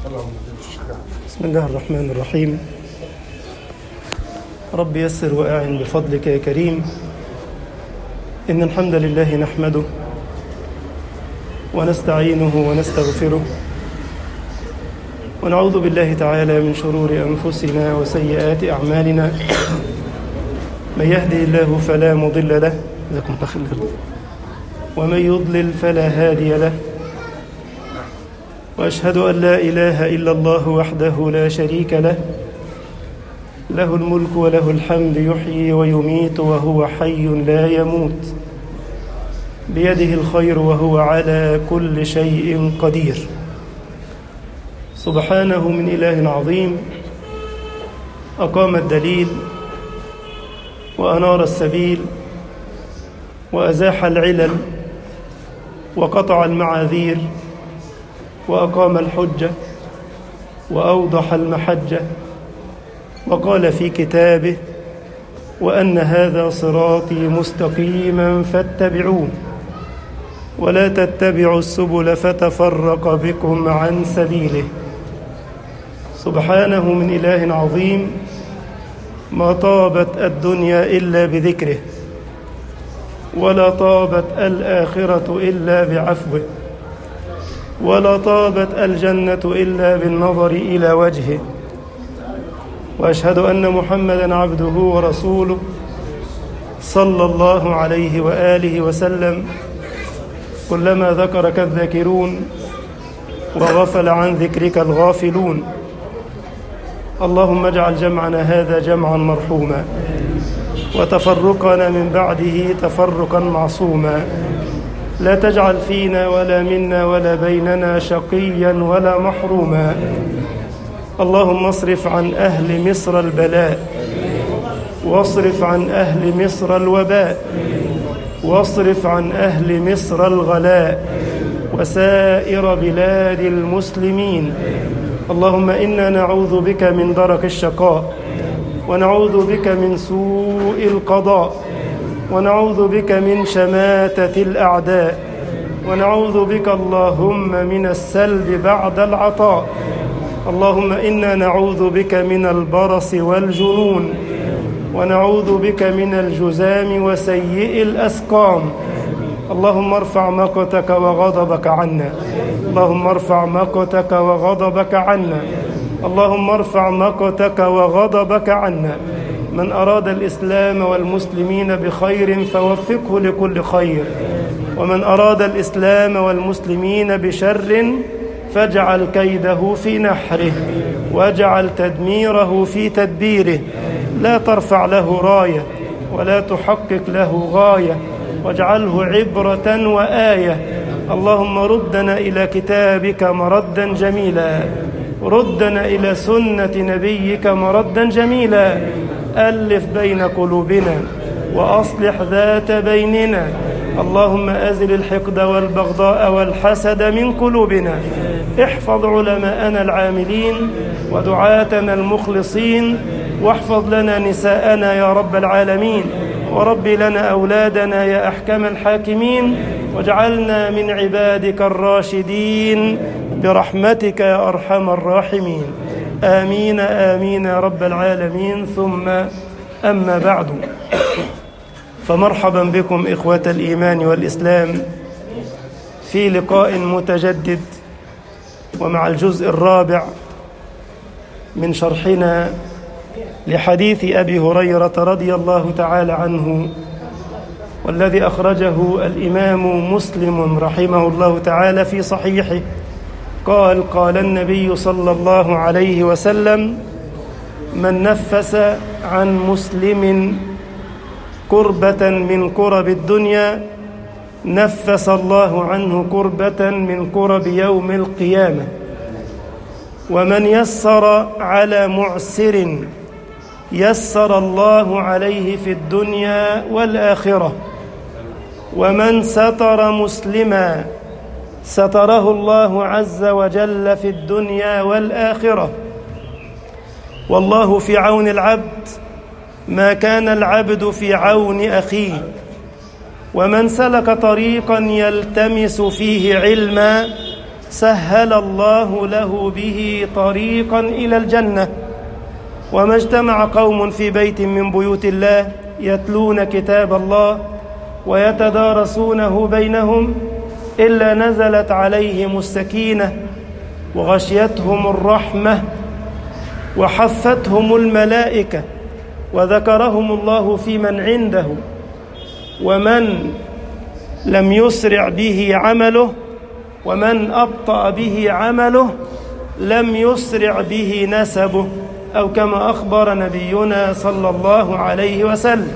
بسم الله الرحمن الرحيم رب يسر وأعن بفضلك يا كريم إن الحمد لله نحمده ونستعينه ونستغفره ونعوذ بالله تعالى من شرور أنفسنا وسيئات أعمالنا من يهدي الله فلا مضل له جزاكم الله خير ومن يضلل فلا هادي له واشهد ان لا اله الا الله وحده لا شريك له له الملك وله الحمد يحيي ويميت وهو حي لا يموت بيده الخير وهو على كل شيء قدير سبحانه من اله عظيم اقام الدليل وانار السبيل وازاح العلل وقطع المعاذير وأقام الحجة وأوضح المحجة وقال في كتابه وأن هذا صراطي مستقيما فاتبعوه ولا تتبعوا السبل فتفرق بكم عن سبيله سبحانه من إله عظيم ما طابت الدنيا إلا بذكره ولا طابت الآخرة إلا بعفوه ولا طابت الجنة إلا بالنظر إلى وجهه وأشهد أن محمدا عبده ورسوله صلى الله عليه وآله وسلم كلما ذكرك الذاكرون وغفل عن ذكرك الغافلون اللهم اجعل جمعنا هذا جمعا مرحوما وتفرقنا من بعده تفرقا معصوما لا تجعل فينا ولا منا ولا بيننا شقيا ولا محروما اللهم اصرف عن اهل مصر البلاء واصرف عن اهل مصر الوباء واصرف عن اهل مصر الغلاء وسائر بلاد المسلمين اللهم انا نعوذ بك من درك الشقاء ونعوذ بك من سوء القضاء ونعوذ بك من شماتة الأعداء ونعوذ بك اللهم من السلب بعد العطاء اللهم إنا نعوذ بك من البرص والجنون ونعوذ بك من الجزام وسيء الأسقام اللهم ارفع مقتك وغضبك عنا اللهم ارفع مقتك وغضبك عنا اللهم ارفع مقتك وغضبك عنا من أراد الإسلام والمسلمين بخير فوفقه لكل خير ومن أراد الإسلام والمسلمين بشر فاجعل كيده في نحره واجعل تدميره في تدبيره لا ترفع له راية ولا تحقق له غاية واجعله عبرة وآية اللهم ردنا إلى كتابك مردا جميلا ردنا إلى سنة نبيك مردا جميلا ألف بين قلوبنا وأصلح ذات بيننا اللهم أزل الحقد والبغضاء والحسد من قلوبنا احفظ علماءنا العاملين ودعاتنا المخلصين واحفظ لنا نساءنا يا رب العالمين ورب لنا أولادنا يا أحكم الحاكمين واجعلنا من عبادك الراشدين برحمتك يا أرحم الراحمين آمين آمين يا رب العالمين ثم أما بعد فمرحبا بكم إخوة الإيمان والإسلام في لقاء متجدد ومع الجزء الرابع من شرحنا لحديث أبي هريرة رضي الله تعالى عنه والذي أخرجه الإمام مسلم رحمه الله تعالى في صحيحه قال قال النبي صلى الله عليه وسلم من نفس عن مسلم كربة من كرب الدنيا نفس الله عنه كربة من كرب يوم القيامة ومن يسر على معسر يسر الله عليه في الدنيا والآخرة ومن ستر مسلما ستره الله عز وجل في الدنيا والآخرة والله في عون العبد ما كان العبد في عون أخيه ومن سلك طريقا يلتمس فيه علما سهل الله له به طريقا إلى الجنة وما اجتمع قوم في بيت من بيوت الله يتلون كتاب الله ويتدارسونه بينهم إلا نزلت عليهم السكينة وغشيتهم الرحمة وحفتهم الملائكة وذكرهم الله في من عنده ومن لم يسرع به عمله ومن أبطأ به عمله لم يسرع به نسبه أو كما أخبر نبينا صلى الله عليه وسلم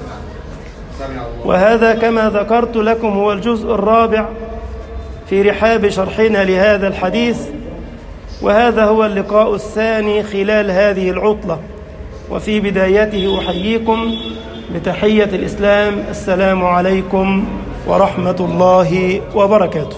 وهذا كما ذكرت لكم هو الجزء الرابع في رحاب شرحنا لهذا الحديث وهذا هو اللقاء الثاني خلال هذه العطلة وفي بدايته أحييكم بتحية الإسلام السلام عليكم ورحمة الله وبركاته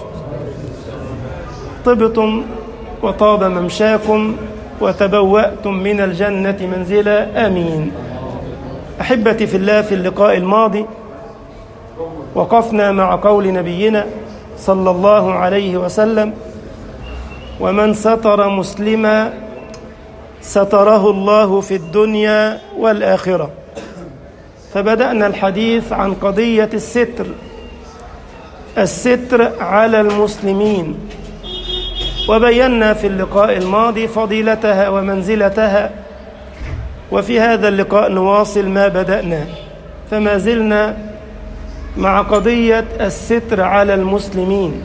طبتم وطاب ممشاكم وتبوأتم من الجنة منزلا آمين أحبتي في الله في اللقاء الماضي وقفنا مع قول نبينا صلى الله عليه وسلم ومن ستر مسلما ستره الله في الدنيا والآخرة فبدأنا الحديث عن قضية الستر الستر على المسلمين وبينا في اللقاء الماضي فضيلتها ومنزلتها وفي هذا اللقاء نواصل ما بدأنا فما زلنا مع قضية الستر على المسلمين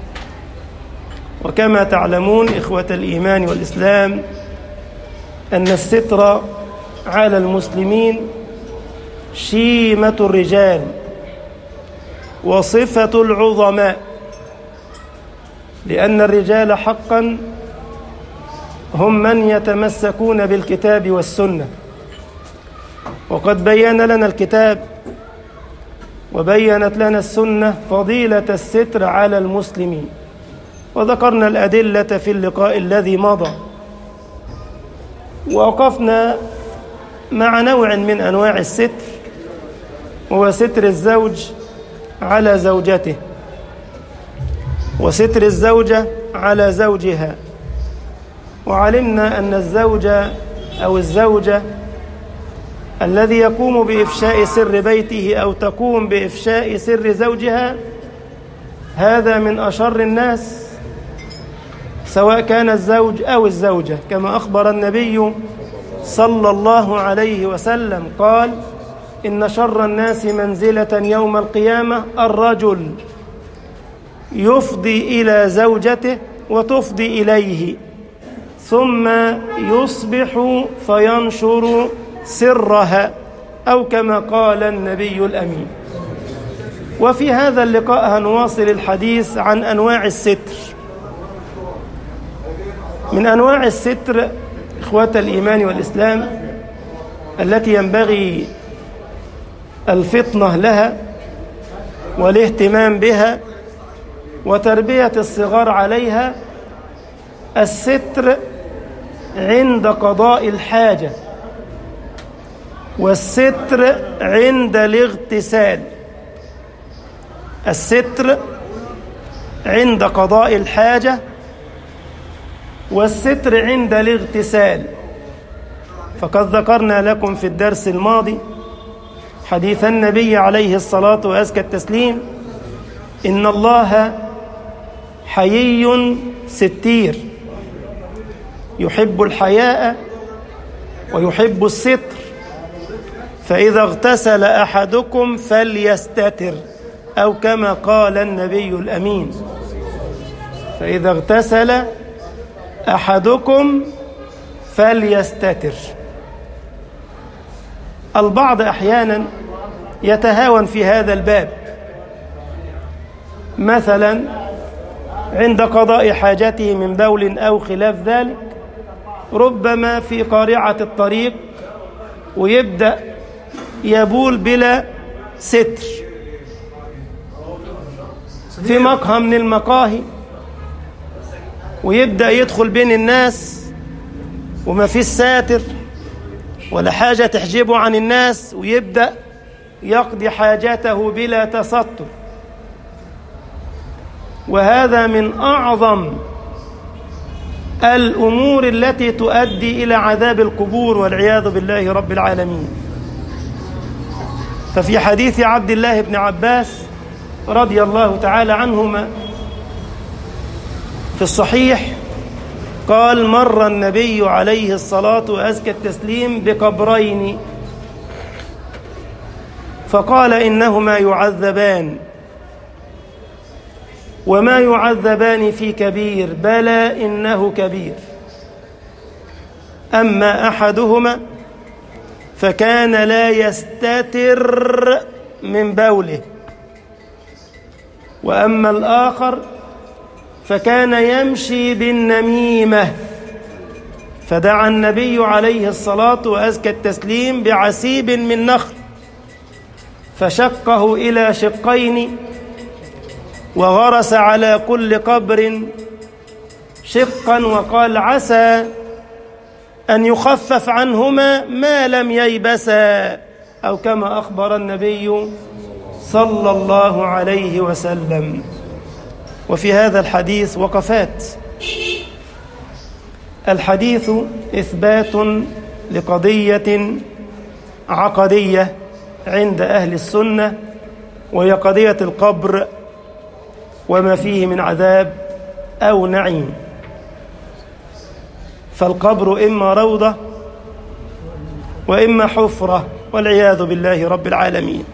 وكما تعلمون إخوة الإيمان والإسلام أن الستر على المسلمين شيمة الرجال وصفة العظماء لأن الرجال حقا هم من يتمسكون بالكتاب والسنة وقد بين لنا الكتاب وبينت لنا السنة فضيلة الستر على المسلمين وذكرنا الأدلة في اللقاء الذي مضى ووقفنا مع نوع من أنواع الستر وهو ستر الزوج على زوجته وستر الزوجة على زوجها وعلمنا أن الزوج أو الزوجة الذي يقوم بإفشاء سر بيته أو تقوم بإفشاء سر زوجها هذا من أشر الناس سواء كان الزوج أو الزوجة كما أخبر النبي صلى الله عليه وسلم قال إن شر الناس منزلة يوم القيامة الرجل يفضي إلى زوجته وتفضي إليه ثم يصبح فينشر سرها أو كما قال النبي الأمين وفي هذا اللقاء هنواصل الحديث عن أنواع الستر من أنواع الستر إخوة الإيمان والإسلام التي ينبغي الفطنة لها والاهتمام بها وتربية الصغار عليها الستر عند قضاء الحاجة والستر عند الاغتسال الستر عند قضاء الحاجة والستر عند الاغتسال فقد ذكرنا لكم في الدرس الماضي حديث النبي عليه الصلاة وأزكى التسليم إن الله حيي ستير يحب الحياء ويحب الستر فإذا اغتسل أحدكم فليستتر أو كما قال النبي الأمين فإذا اغتسل أحدكم فليستتر البعض أحيانا يتهاون في هذا الباب مثلا عند قضاء حاجته من بول أو خلاف ذلك ربما في قارعة الطريق ويبدأ يبول بلا ستر في مقهى من المقاهي ويبدأ يدخل بين الناس وما فيش ساتر ولا حاجة تحجبه عن الناس ويبدأ يقضي حاجته بلا تستر وهذا من أعظم الأمور التي تؤدي إلى عذاب القبور والعياذ بالله رب العالمين ففي حديث عبد الله بن عباس رضي الله تعالى عنهما في الصحيح قال مر النبي عليه الصلاة وأزكى التسليم بقبرين فقال إنهما يعذبان وما يعذبان في كبير بلى إنه كبير أما أحدهما فكان لا يستتر من بوله وأما الآخر فكان يمشي بالنميمة فدعا النبي عليه الصلاة وأزكى التسليم بعسيب من نخل فشقه إلى شقين وغرس على كل قبر شقا وقال عسى أن يخفف عنهما ما لم ييبسا أو كما أخبر النبي صلى الله عليه وسلم وفي هذا الحديث وقفات الحديث إثبات لقضية عقدية عند أهل السنة وهي قضية القبر وما فيه من عذاب أو نعيم فالقبر إما روضة وإما حفرة والعياذ بالله رب العالمين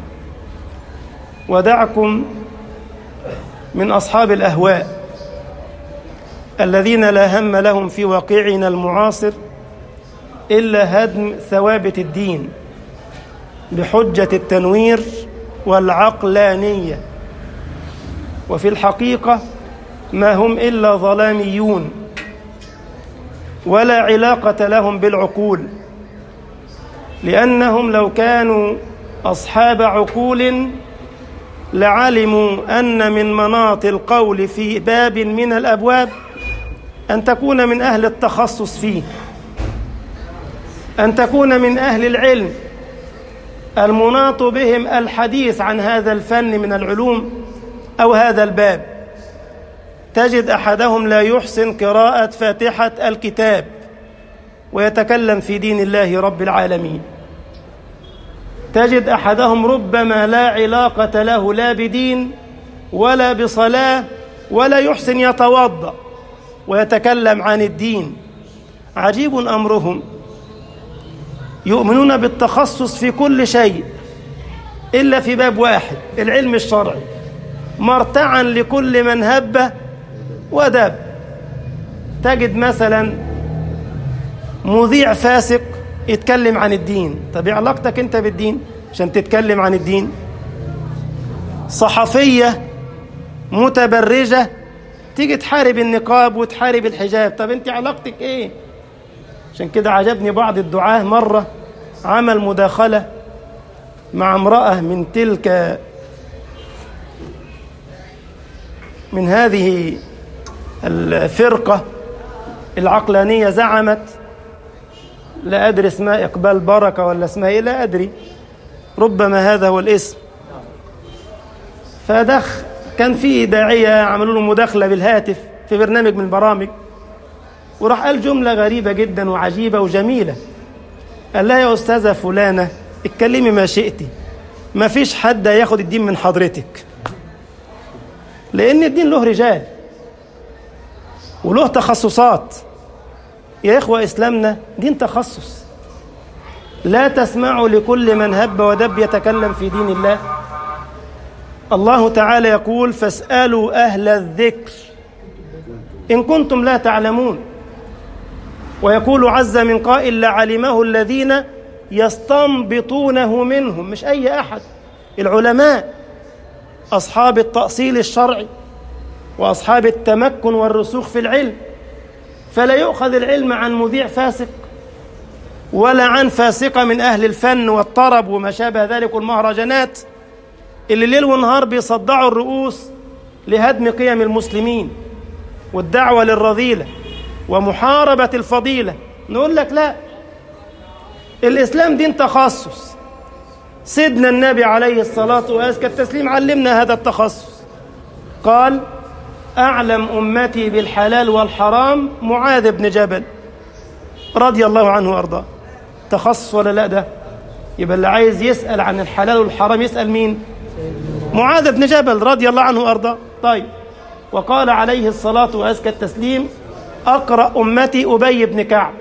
ودعكم من أصحاب الأهواء الذين لا هم لهم في واقعنا المعاصر إلا هدم ثوابت الدين بحجة التنوير والعقلانية وفي الحقيقة ما هم إلا ظلاميون ولا علاقة لهم بالعقول لأنهم لو كانوا أصحاب عقول لعلموا أن من مناط القول في باب من الأبواب أن تكون من أهل التخصص فيه أن تكون من أهل العلم المناط بهم الحديث عن هذا الفن من العلوم أو هذا الباب تجد أحدهم لا يحسن قراءة فاتحة الكتاب ويتكلم في دين الله رب العالمين تجد أحدهم ربما لا علاقة له لا بدين ولا بصلاة ولا يحسن يتوضأ ويتكلم عن الدين عجيب أمرهم يؤمنون بالتخصص في كل شيء إلا في باب واحد العلم الشرعي مرتعا لكل من هب ودب تجد مثلا مذيع فاسق يتكلم عن الدين طب ايه علاقتك انت بالدين عشان تتكلم عن الدين صحفية متبرجة تيجي تحارب النقاب وتحارب الحجاب طب انت علاقتك ايه عشان كده عجبني بعض الدعاة مرة عمل مداخلة مع امرأة من تلك من هذه الفرقة العقلانية زعمت لا أدري اسمها إقبال بركة ولا اسمها إيه لا أدري ربما هذا هو الاسم فدخ كان في داعية عملوا له مداخلة بالهاتف في برنامج من البرامج وراح قال جملة غريبة جدا وعجيبة وجميلة قال لها يا أستاذة فلانة اتكلمي ما شئتي ما فيش حد ياخد الدين من حضرتك لأن الدين له رجال وله تخصصات يا إخوة إسلامنا دين تخصص لا تسمعوا لكل من هب ودب يتكلم في دين الله الله تعالى يقول فاسألوا أهل الذكر إن كنتم لا تعلمون ويقول عز من قائل لعلمه الذين يستنبطونه منهم مش أي أحد العلماء أصحاب التأصيل الشرعي وأصحاب التمكن والرسوخ في العلم فلا يؤخذ العلم عن مذيع فاسق ولا عن فاسقة من أهل الفن والطرب وما شابه ذلك والمهرجانات اللي ليل ونهار بيصدعوا الرؤوس لهدم قيم المسلمين والدعوة للرذيلة ومحاربة الفضيلة نقول لك لا الإسلام دين تخصص سيدنا النبي عليه الصلاة والسلام التسليم علمنا هذا التخصص قال أعلم أمتي بالحلال والحرام معاذ بن جبل رضي الله عنه وأرضاه تخصص ولا لا ده يبقى اللي عايز يسأل عن الحلال والحرام يسأل مين معاذ بن جبل رضي الله عنه وأرضاه طيب وقال عليه الصلاة وأزكى التسليم أقرأ أمتي أبي بن كعب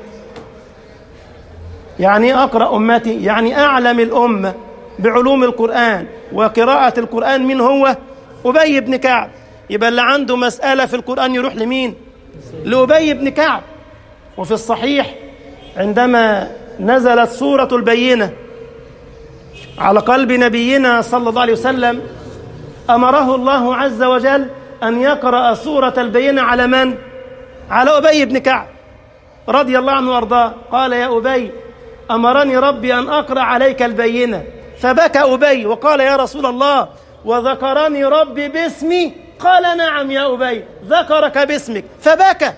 يعني أقرأ أمتي يعني أعلم الأمة بعلوم القرآن وقراءة القرآن من هو أبي بن كعب يبقى اللي عنده مسألة في القرآن يروح لمين لأبي بن كعب وفي الصحيح عندما نزلت سورة البينة على قلب نبينا صلى الله عليه وسلم أمره الله عز وجل أن يقرأ سورة البينة على من؟ على أبي بن كعب رضي الله عنه وارضاه قال يا أبي أمرني ربي أن أقرأ عليك البينة فبكى أبي وقال يا رسول الله وذكرني ربي باسمي قال نعم يا أبي ذكرك باسمك فبكى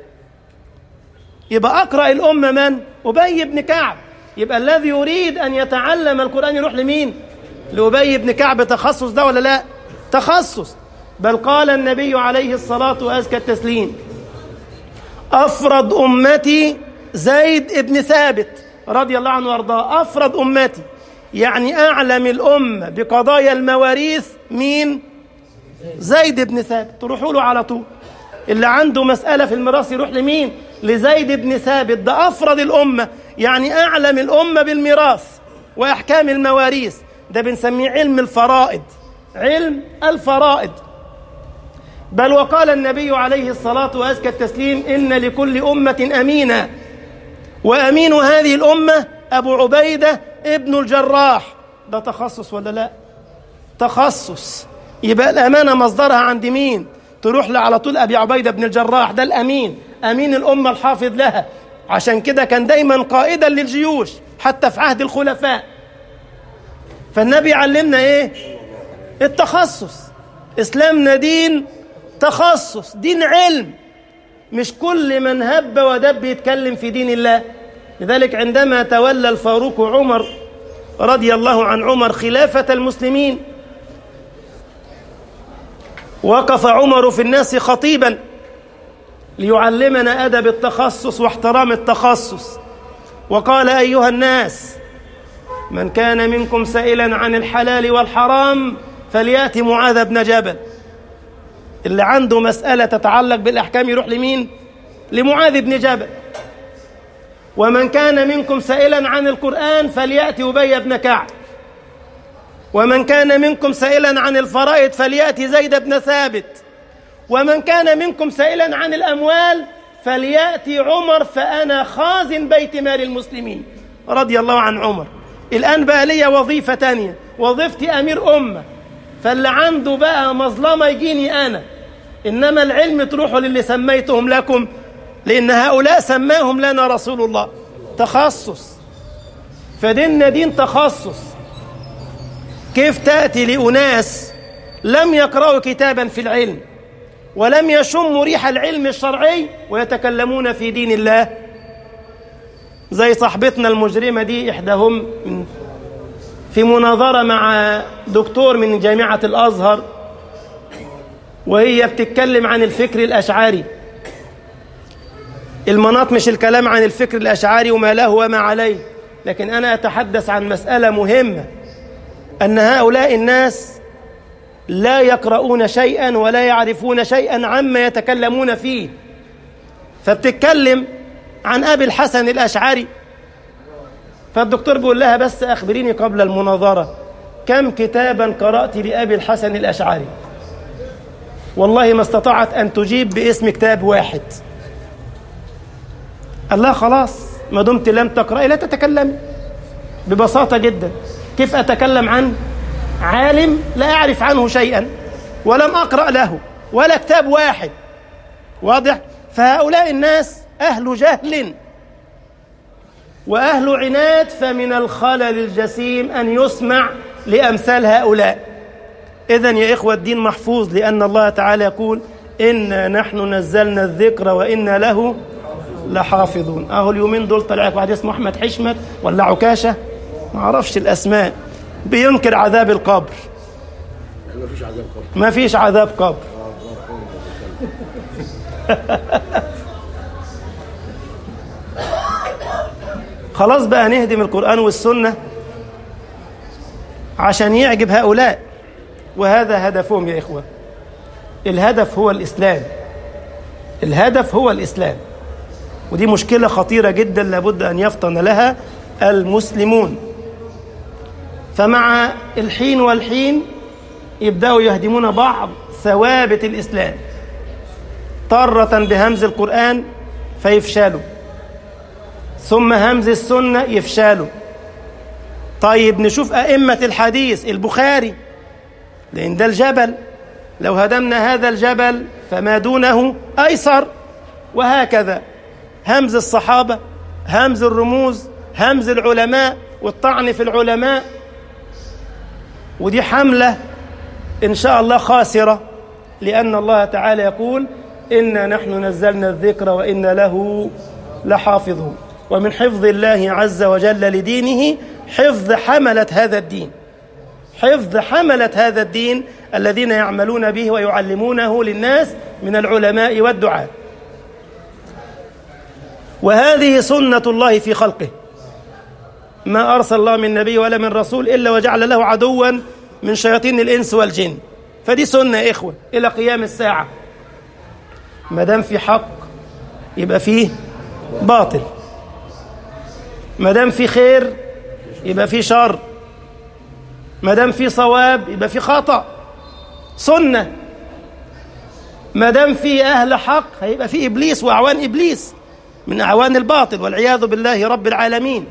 يبقى أقرأ الأمة من؟ أبي بن كعب يبقى الذي يريد أن يتعلم القرآن يروح لمين؟ لأبي بن كعب تخصص ده ولا لا؟ تخصص بل قال النبي عليه الصلاة وأزكى التسليم أفرد أمتي زيد بن ثابت رضي الله عنه وارضاه أفرد أمتي يعني أعلم الأمة بقضايا المواريث مين؟ زيد بن ثابت تروحوا له على طول اللي عنده مسألة في الميراث يروح لمين؟ لزيد بن ثابت ده أفرد الأمة يعني أعلم الأمة بالميراث وأحكام المواريث ده بنسميه علم الفرائض علم الفرائض بل وقال النبي عليه الصلاة وأزكى التسليم إن لكل أمة أمينا وأمين هذه الأمة أبو عبيدة ابن الجراح ده تخصص ولا لا تخصص يبقى الأمانة مصدرها عند مين تروح له على طول أبي عبيدة بن الجراح ده الأمين أمين الأمة الحافظ لها عشان كده كان دايما قائدا للجيوش حتى في عهد الخلفاء فالنبي علمنا ايه التخصص اسلامنا دين تخصص دين علم مش كل من هب ودب يتكلم في دين الله لذلك عندما تولى الفاروق عمر رضي الله عن عمر خلافة المسلمين وقف عمر في الناس خطيبا ليعلمنا أدب التخصص واحترام التخصص وقال أيها الناس من كان منكم سائلا عن الحلال والحرام فليأتي معاذ بن جبل اللي عنده مسألة تتعلق بالأحكام يروح لمين؟ لمعاذ بن جبل ومن كان منكم سائلا عن القرآن فليأتي أبي بن كعب ومن كان منكم سائلا عن الفرائض فليأتي زيد بن ثابت ومن كان منكم سائلا عن الأموال فليأتي عمر فأنا خازن بيت مال المسلمين رضي الله عن عمر الآن بقى لي وظيفة تانية وظيفتي أمير أمة فاللي عنده بقى مظلمة يجيني أنا إنما العلم تروحوا للي سميتهم لكم لأن هؤلاء سماهم لنا رسول الله تخصص فديننا دين تخصص كيف تأتي لأناس لم يقرأوا كتابا في العلم ولم يشموا ريح العلم الشرعي ويتكلمون في دين الله زي صاحبتنا المجرمة دي إحداهم من في مناظرة مع دكتور من جامعة الأزهر وهي بتتكلم عن الفكر الأشعري المناط مش الكلام عن الفكر الأشعري وما له وما عليه لكن أنا أتحدث عن مسألة مهمة أن هؤلاء الناس لا يقرؤون شيئا ولا يعرفون شيئا عما يتكلمون فيه فبتتكلم عن أبي الحسن الأشعري فالدكتور بيقول لها بس أخبريني قبل المناظرة كم كتابا قرأت لأبي الحسن الأشعري والله ما استطاعت أن تجيب باسم كتاب واحد قال لها خلاص ما دمت لم تقرأي لا تتكلمي ببساطة جدا كيف أتكلم عن عالم لا أعرف عنه شيئا ولم أقرأ له ولا كتاب واحد واضح فهؤلاء الناس أهل جهل وأهل عناد فمن الخلل الجسيم أن يسمع لأمثال هؤلاء إذا يا إخوة الدين محفوظ لأن الله تعالى يقول إنا نحن نزلنا الذكر وإنا له لحافظون أهو اليومين دول طلع لك واحد اسمه أحمد حشمت ولا عكاشة ما أعرفش الأسماء بينكر عذاب القبر ما فيش عذاب قبر ما فيش عذاب قبر خلاص بقى نهدم القرآن والسنة عشان يعجب هؤلاء وهذا هدفهم يا إخوة الهدف هو الإسلام الهدف هو الإسلام ودي مشكلة خطيرة جدا لابد أن يفطن لها المسلمون فمع الحين والحين يبدأوا يهدمون بعض ثوابت الإسلام طرة بهمز القرآن فيفشلوا ثم همز السنة يفشلوا طيب نشوف أئمة الحديث البخاري لأن ده الجبل لو هدمنا هذا الجبل فما دونه أيسر وهكذا همز الصحابة همز الرموز همز العلماء والطعن في العلماء ودي حملة إن شاء الله خاسرة لأن الله تعالى يقول إنا نحن نزلنا الذكر وإنا له لحافظون ومن حفظ الله عز وجل لدينه حفظ حملة هذا الدين حفظ حملة هذا الدين الذين يعملون به ويعلمونه للناس من العلماء والدعاة وهذه سنة الله في خلقه ما أرسل الله من نبي ولا من رسول إلا وجعل له عدوا من شياطين الإنس والجن فدي سنة يا إخوة إلى قيام الساعة ما دام في حق يبقى فيه باطل ما دام في خير يبقى في شر ما دام في صواب يبقى في خطأ سنة ما دام في أهل حق هيبقى في إبليس وأعوان إبليس من أعوان الباطل والعياذ بالله رب العالمين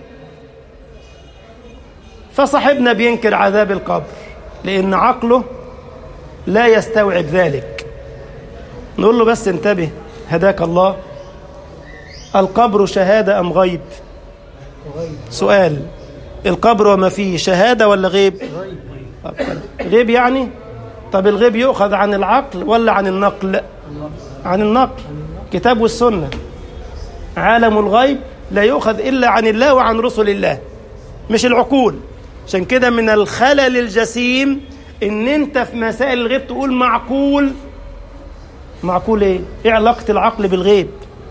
فصاحبنا بينكر عذاب القبر لأن عقله لا يستوعب ذلك نقول له بس انتبه هداك الله القبر شهادة أم غيب سؤال القبر وما فيه شهادة ولا غيب غيب يعني طب الغيب يؤخذ عن العقل ولا عن النقل عن النقل كتاب والسنة عالم الغيب لا يؤخذ إلا عن الله وعن رسل الله مش العقول عشان كده من الخلل الجسيم ان انت في مسائل الغيب تقول معقول معقول ايه ايه علاقة العقل بالغيب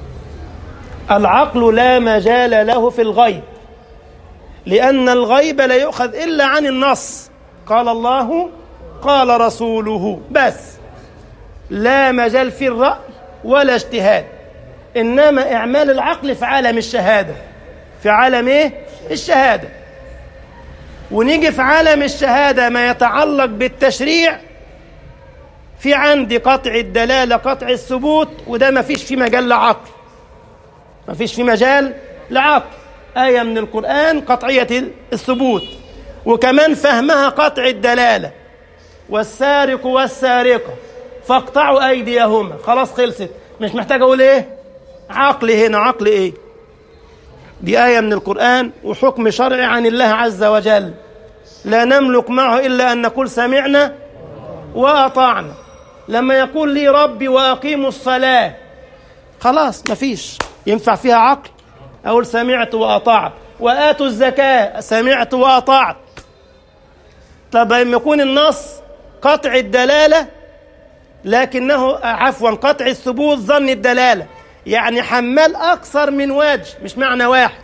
العقل لا مجال له في الغيب لأن الغيب لا يؤخذ إلا عن النص قال الله قال رسوله بس لا مجال في الرأي ولا اجتهاد إنما إعمال العقل في عالم الشهادة في عالم إيه؟ الشهادة ونيجي في عالم الشهادة ما يتعلق بالتشريع في عندي قطع الدلالة قطع الثبوت وده ما فيش فيه مجال لعقل ما فيش فيه مجال لعقل آية من القرآن قطعية الثبوت وكمان فهمها قطع الدلالة والسارق والسارقة فاقطعوا أيديهما خلاص خلصت مش محتاج أقول إيه عقل هنا عقل إيه دي آية من القرآن وحكم شرعي عن الله عز وجل لا نملك معه إلا أن نقول سمعنا وأطعنا لما يقول لي ربي وأقيموا الصلاة خلاص مفيش ينفع فيها عقل أقول سمعت وأطعت وآتوا الزكاة سمعت وأطعت طب لما يكون النص قطع الدلالة لكنه عفوا قطع الثبوت ظن الدلالة يعني حمال أكثر من وجه مش معنى واحد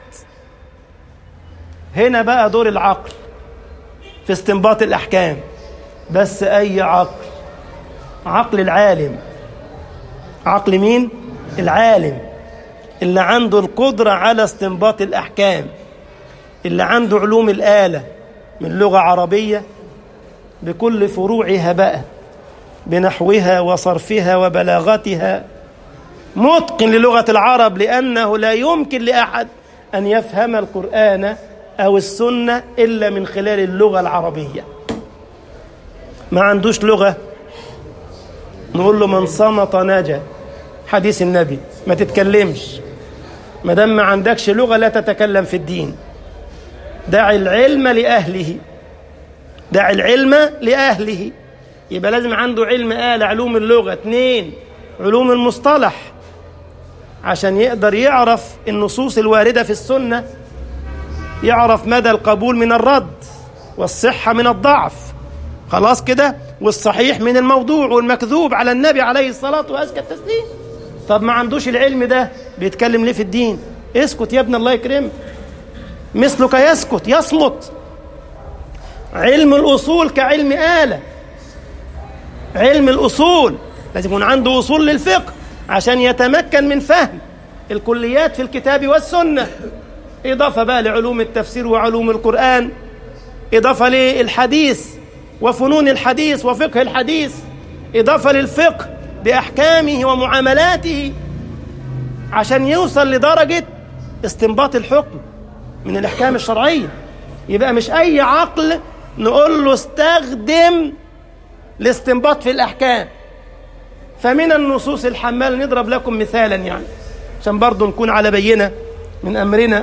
هنا بقى دور العقل في استنباط الأحكام بس أي عقل عقل العالم عقل مين؟ العالم اللي عنده القدرة على استنباط الأحكام اللي عنده علوم الآلة من لغة عربية بكل فروعها بقى بنحوها وصرفها وبلاغتها متقن للغة العرب لأنه لا يمكن لأحد أن يفهم القرآن أو السنة إلا من خلال اللغة العربية ما عندوش لغة نقول له من صمت نجا حديث النبي ما تتكلمش ما دام ما عندكش لغة لا تتكلم في الدين دع العلم لأهله دع العلم لأهله يبقى لازم عنده علم آلة علوم اللغة اثنين علوم المصطلح عشان يقدر يعرف النصوص الواردة في السنة يعرف مدى القبول من الرد والصحة من الضعف خلاص كده والصحيح من الموضوع والمكذوب على النبي عليه الصلاة وأزكى التسليم طب ما عندوش العلم ده بيتكلم ليه في الدين اسكت يا ابن الله يكرمك مثلك يسكت يصمت علم الأصول كعلم آلة علم الأصول لازم يكون عنده أصول للفقه عشان يتمكن من فهم الكليات في الكتاب والسنة إضافة بقى لعلوم التفسير وعلوم القرآن إضافة للحديث وفنون الحديث وفقه الحديث إضافة للفقه بأحكامه ومعاملاته عشان يوصل لدرجة استنباط الحكم من الأحكام الشرعية يبقى مش أي عقل نقول له استخدم الاستنباط في الأحكام فمن النصوص الحمال نضرب لكم مثالا يعني عشان برضو نكون على بينة من أمرنا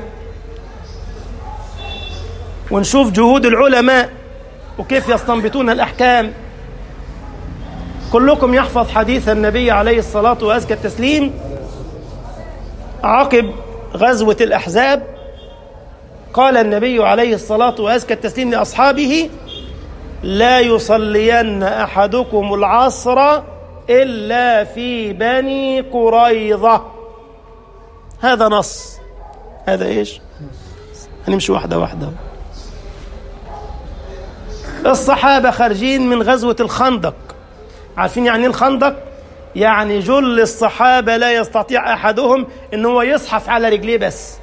ونشوف جهود العلماء وكيف يستنبطون الأحكام كلكم يحفظ حديث النبي عليه الصلاة وأزكى التسليم عقب غزوة الأحزاب قال النبي عليه الصلاة وأزكى التسليم لأصحابه لا يصلين أحدكم العصر إلا في بني قريظة هذا نص هذا إيش هنمشي واحدة واحدة الصحابة خارجين من غزوة الخندق عارفين يعني الخندق يعني جل الصحابة لا يستطيع أحدهم أن هو يصحف على رجليه بس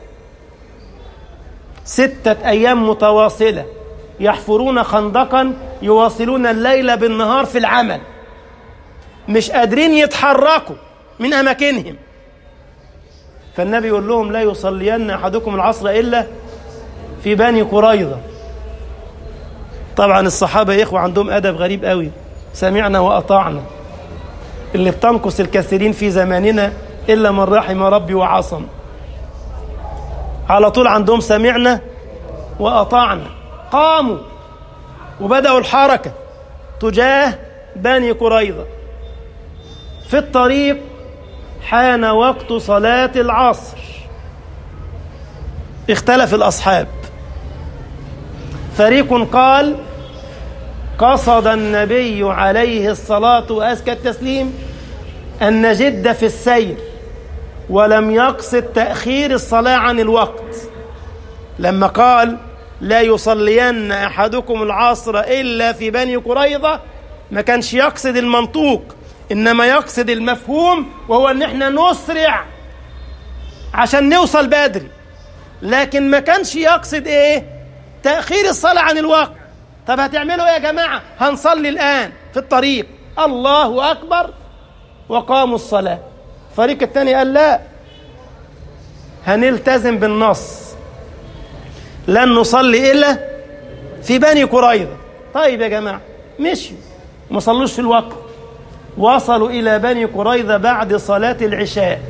ستة أيام متواصلة يحفرون خندقا يواصلون الليل بالنهار في العمل مش قادرين يتحركوا من أماكنهم فالنبي يقول لهم لا يصلين أحدكم العصر إلا في بني قريظة طبعا الصحابة يا إخوة عندهم أدب غريب قوي سمعنا وأطعنا اللي بتنقص الكثيرين في زماننا إلا من رحم ربي وعصم على طول عندهم سمعنا وأطعنا قاموا وبدأوا الحركة تجاه بني قريظة في الطريق حان وقت صلاة العصر اختلف الأصحاب فريق قال قصد النبي عليه الصلاة وأزكى التسليم أن نجد في السير ولم يقصد تأخير الصلاة عن الوقت لما قال لا يصلين أحدكم العصر إلا في بني قريظة ما كانش يقصد المنطوق إنما يقصد المفهوم وهو أن احنا نسرع عشان نوصل بدري لكن ما كانش يقصد إيه تأخير الصلاة عن الوقت طب هتعملوا ايه يا جماعة هنصلي الآن في الطريق الله أكبر وقاموا الصلاة الفريق الثاني قال لا هنلتزم بالنص لن نصلي إلا في بني قريظة طيب يا جماعة مشوا ما صلوش في الوقت وصلوا إلى بني قريظة بعد صلاة العشاء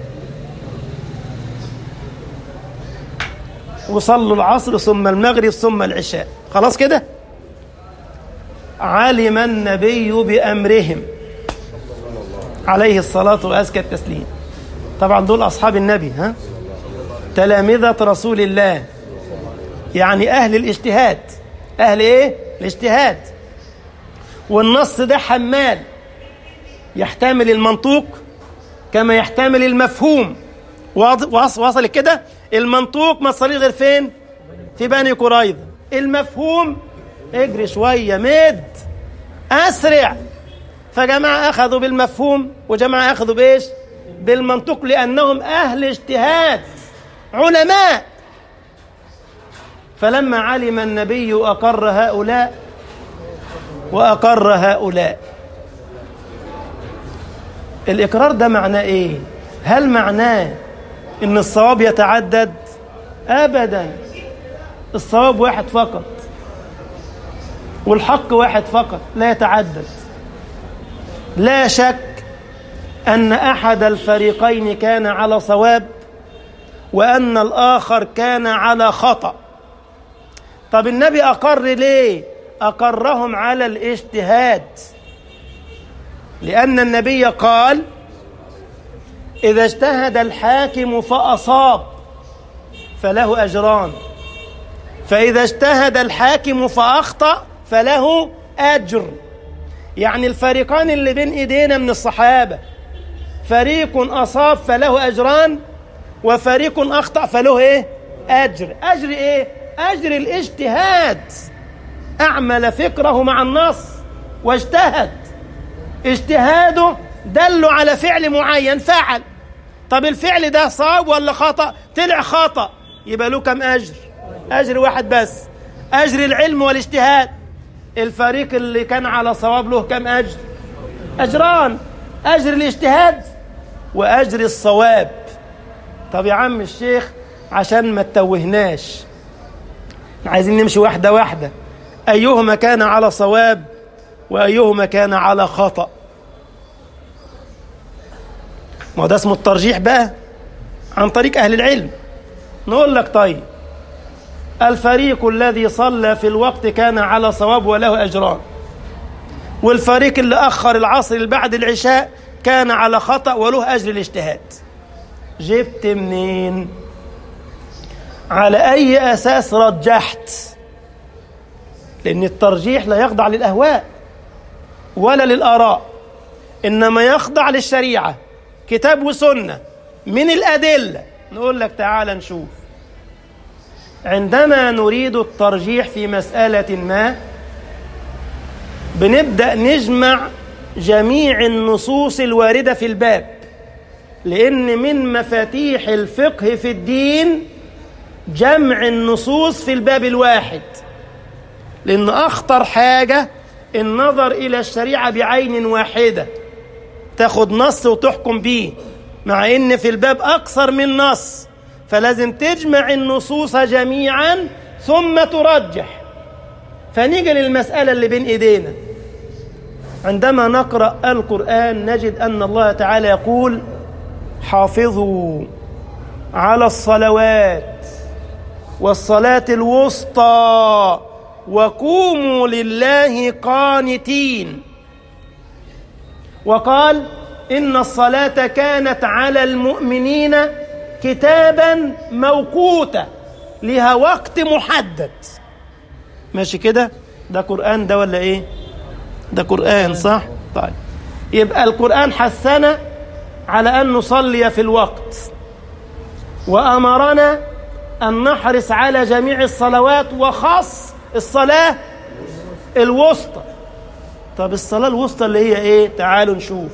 وصلوا العصر ثم المغرب ثم العشاء خلاص كده علم النبي بأمرهم عليه الصلاة وأزكى التسليم طبعا دول أصحاب النبي ها تلامذة رسول الله يعني أهل الاجتهاد أهل إيه؟ الاجتهاد والنص ده حمال يحتمل المنطوق كما يحتمل المفهوم وصل كده المنطوق ما تصلي غير فين في بني قريظة المفهوم اجري شوية مد أسرع فجماعة أخذوا بالمفهوم وجماعة أخذوا بإيش بالمنطق لأنهم أهل اجتهاد علماء فلما علم النبي أقر هؤلاء وأقر هؤلاء الإقرار ده معناه إيه هل معناه إن الصواب يتعدد أبدا الصواب واحد فقط والحق واحد فقط لا يتعدد لا شك أن أحد الفريقين كان على صواب وأن الآخر كان على خطأ طب النبي أقر ليه أقرهم على الاجتهاد لأن النبي قال إذا اجتهد الحاكم فأصاب فله أجران فإذا اجتهد الحاكم فأخطأ فله أجر يعني الفريقان اللي بين إيدينا من الصحابة فريق أصاب فله أجران وفريق أخطأ فله إيه أجر أجر إيه أجر الاجتهاد أعمل فكره مع النص واجتهد اجتهاده دله على فعل معين فعل طب الفعل ده صاب ولا خطأ طلع خطأ يبقى له كم أجر أجر واحد بس أجر العلم والاجتهاد الفريق اللي كان على صواب له كم أجر أجران أجر الاجتهاد وأجر الصواب طب يا عم الشيخ عشان ما تتوهناش عايزين نمشي واحدة واحدة أيهما كان على صواب وأيهما كان على خطأ ما ده اسمه الترجيح بقى عن طريق أهل العلم نقول لك طيب الفريق الذي صلى في الوقت كان على صواب وله أجران والفريق اللي أخر العصر بعد العشاء كان على خطأ وله أجر الاجتهاد جبت منين على أي أساس رجحت لأن الترجيح لا يخضع للأهواء ولا للآراء إنما يخضع للشريعة كتاب وسنة من الأدلة نقول لك تعال نشوف عندما نريد الترجيح في مسألة ما بنبدأ نجمع جميع النصوص الواردة في الباب لأن من مفاتيح الفقه في الدين جمع النصوص في الباب الواحد لأن أخطر حاجة النظر إلى الشريعة بعين واحدة تاخد نص وتحكم بيه مع إن في الباب أكثر من نص فلازم تجمع النصوص جميعا ثم ترجح فنيجي للمسألة اللي بين إيدينا عندما نقرأ القرآن نجد أن الله تعالى يقول حافظوا على الصلوات والصلاة الوسطى وقوموا لله قانتين وقال إن الصلاة كانت على المؤمنين كتابا موقوتا لها وقت محدد ماشي كده ده قرآن ده ولا ايه ده قرآن صح طيب يبقى القرآن حثنا على أن نصلي في الوقت وأمرنا أن نحرص على جميع الصلوات وخاص الصلاة الوسطى طب الصلاة الوسطى اللي هي ايه تعالوا نشوف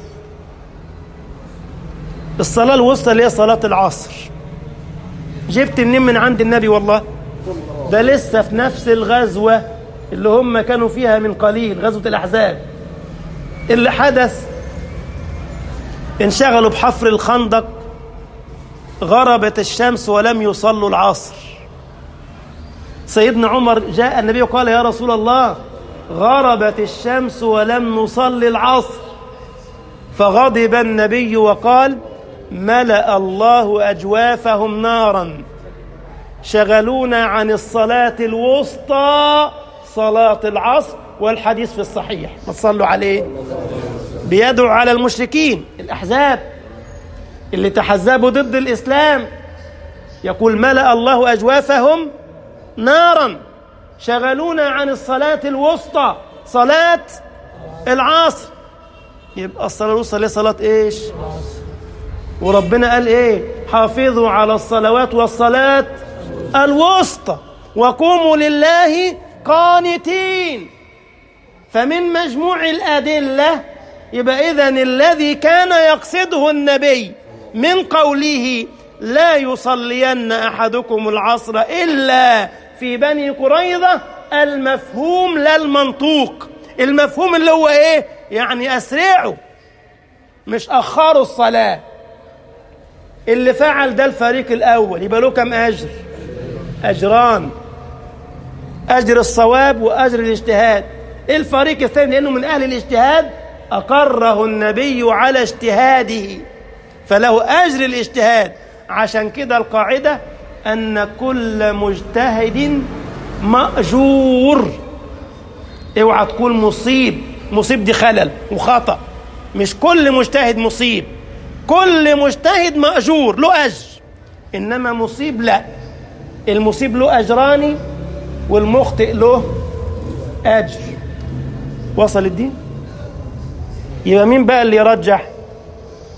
الصلاة الوسطى اللي هي صلاة العصر جبت منين من عند النبي والله ده لسه في نفس الغزوة اللي هم كانوا فيها من قليل غزوة الأحزاب اللي حدث انشغلوا بحفر الخندق غربت الشمس ولم يصلوا العصر سيدنا عمر جاء النبي وقال يا رسول الله غربت الشمس ولم نصلي العصر فغضب النبي وقال ملأ الله أجوافهم نارا شغلونا عن الصلاة الوسطى صلاة العصر والحديث في الصحيح ما تصلوا عليه بيدعو على المشركين الأحزاب اللي تحزبوا ضد الإسلام يقول ملأ الله أجوافهم نارا شغلونا عن الصلاة الوسطى صلاة العصر يبقى الصلاة الوسطى ليه صلاة إيش وربنا قال إيه حافظوا على الصلوات والصلاة الوسطى وقوموا لله قانتين فمن مجموع الأدلة يبقى إذن الذي كان يقصده النبي من قوله لا يصلين أحدكم العصر إلا في بني قريظة المفهوم لا المنطوق المفهوم اللي هو إيه يعني أسرعوا مش أخروا الصلاة اللي فعل ده الفريق الأول يبقى له كم أجر أجران أجر الصواب وأجر الاجتهاد الفريق الثاني لأنه من أهل الاجتهاد أقره النبي على اجتهاده فله أجر الاجتهاد عشان كده القاعدة أن كل مجتهد مأجور اوعى تقول مصيب مصيب دي خلل وخطأ مش كل مجتهد مصيب كل مجتهد مأجور له أجر إنما مصيب لا المصيب له أجران والمخطئ له أجر وصل الدين يبقى مين بقى اللي يرجح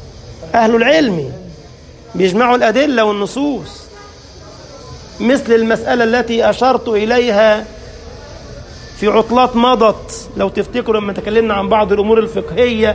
أهل العلم بيجمعوا الأدلة والنصوص مثل المسألة التي أشرت إليها في عطلات مضت لو تفتكروا لما تكلمنا عن بعض الأمور الفقهية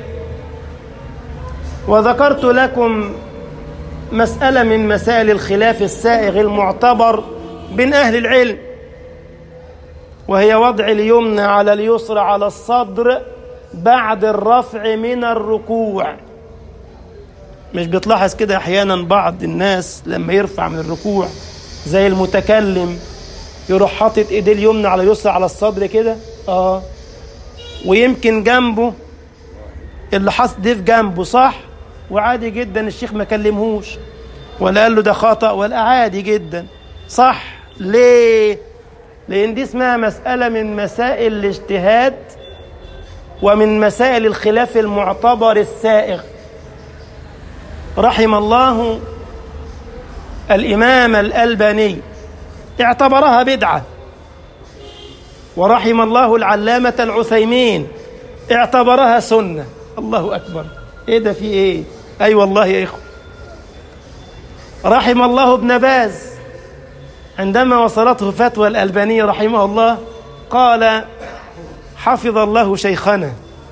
وذكرت لكم مسألة من مسائل الخلاف السائغ المعتبر بين أهل العلم وهي وضع اليمنى على اليسرى على الصدر بعد الرفع من الركوع مش بتلاحظ كده أحيانا بعض الناس لما يرفع من الركوع زي المتكلم يروح حاطط ايديه اليمنى على اليسرى على الصدر كده اه ويمكن جنبه اللي حاطط دي في جنبه صح وعادي جدا الشيخ ما كلمهوش ولا قال له ده خطأ ولا عادي جدا صح ليه لأن دي اسمها مسألة من مسائل الاجتهاد ومن مسائل الخلاف المعتبر السائغ رحم الله الإمام الألباني اعتبرها بدعة ورحم الله العلامة العثيمين اعتبرها سنة الله أكبر ايه ده في ايه اي أيوة والله يا اخوة رحم الله ابن باز عندما وصلته فتوى الألباني رحمه الله قال حفظ الله شيخنا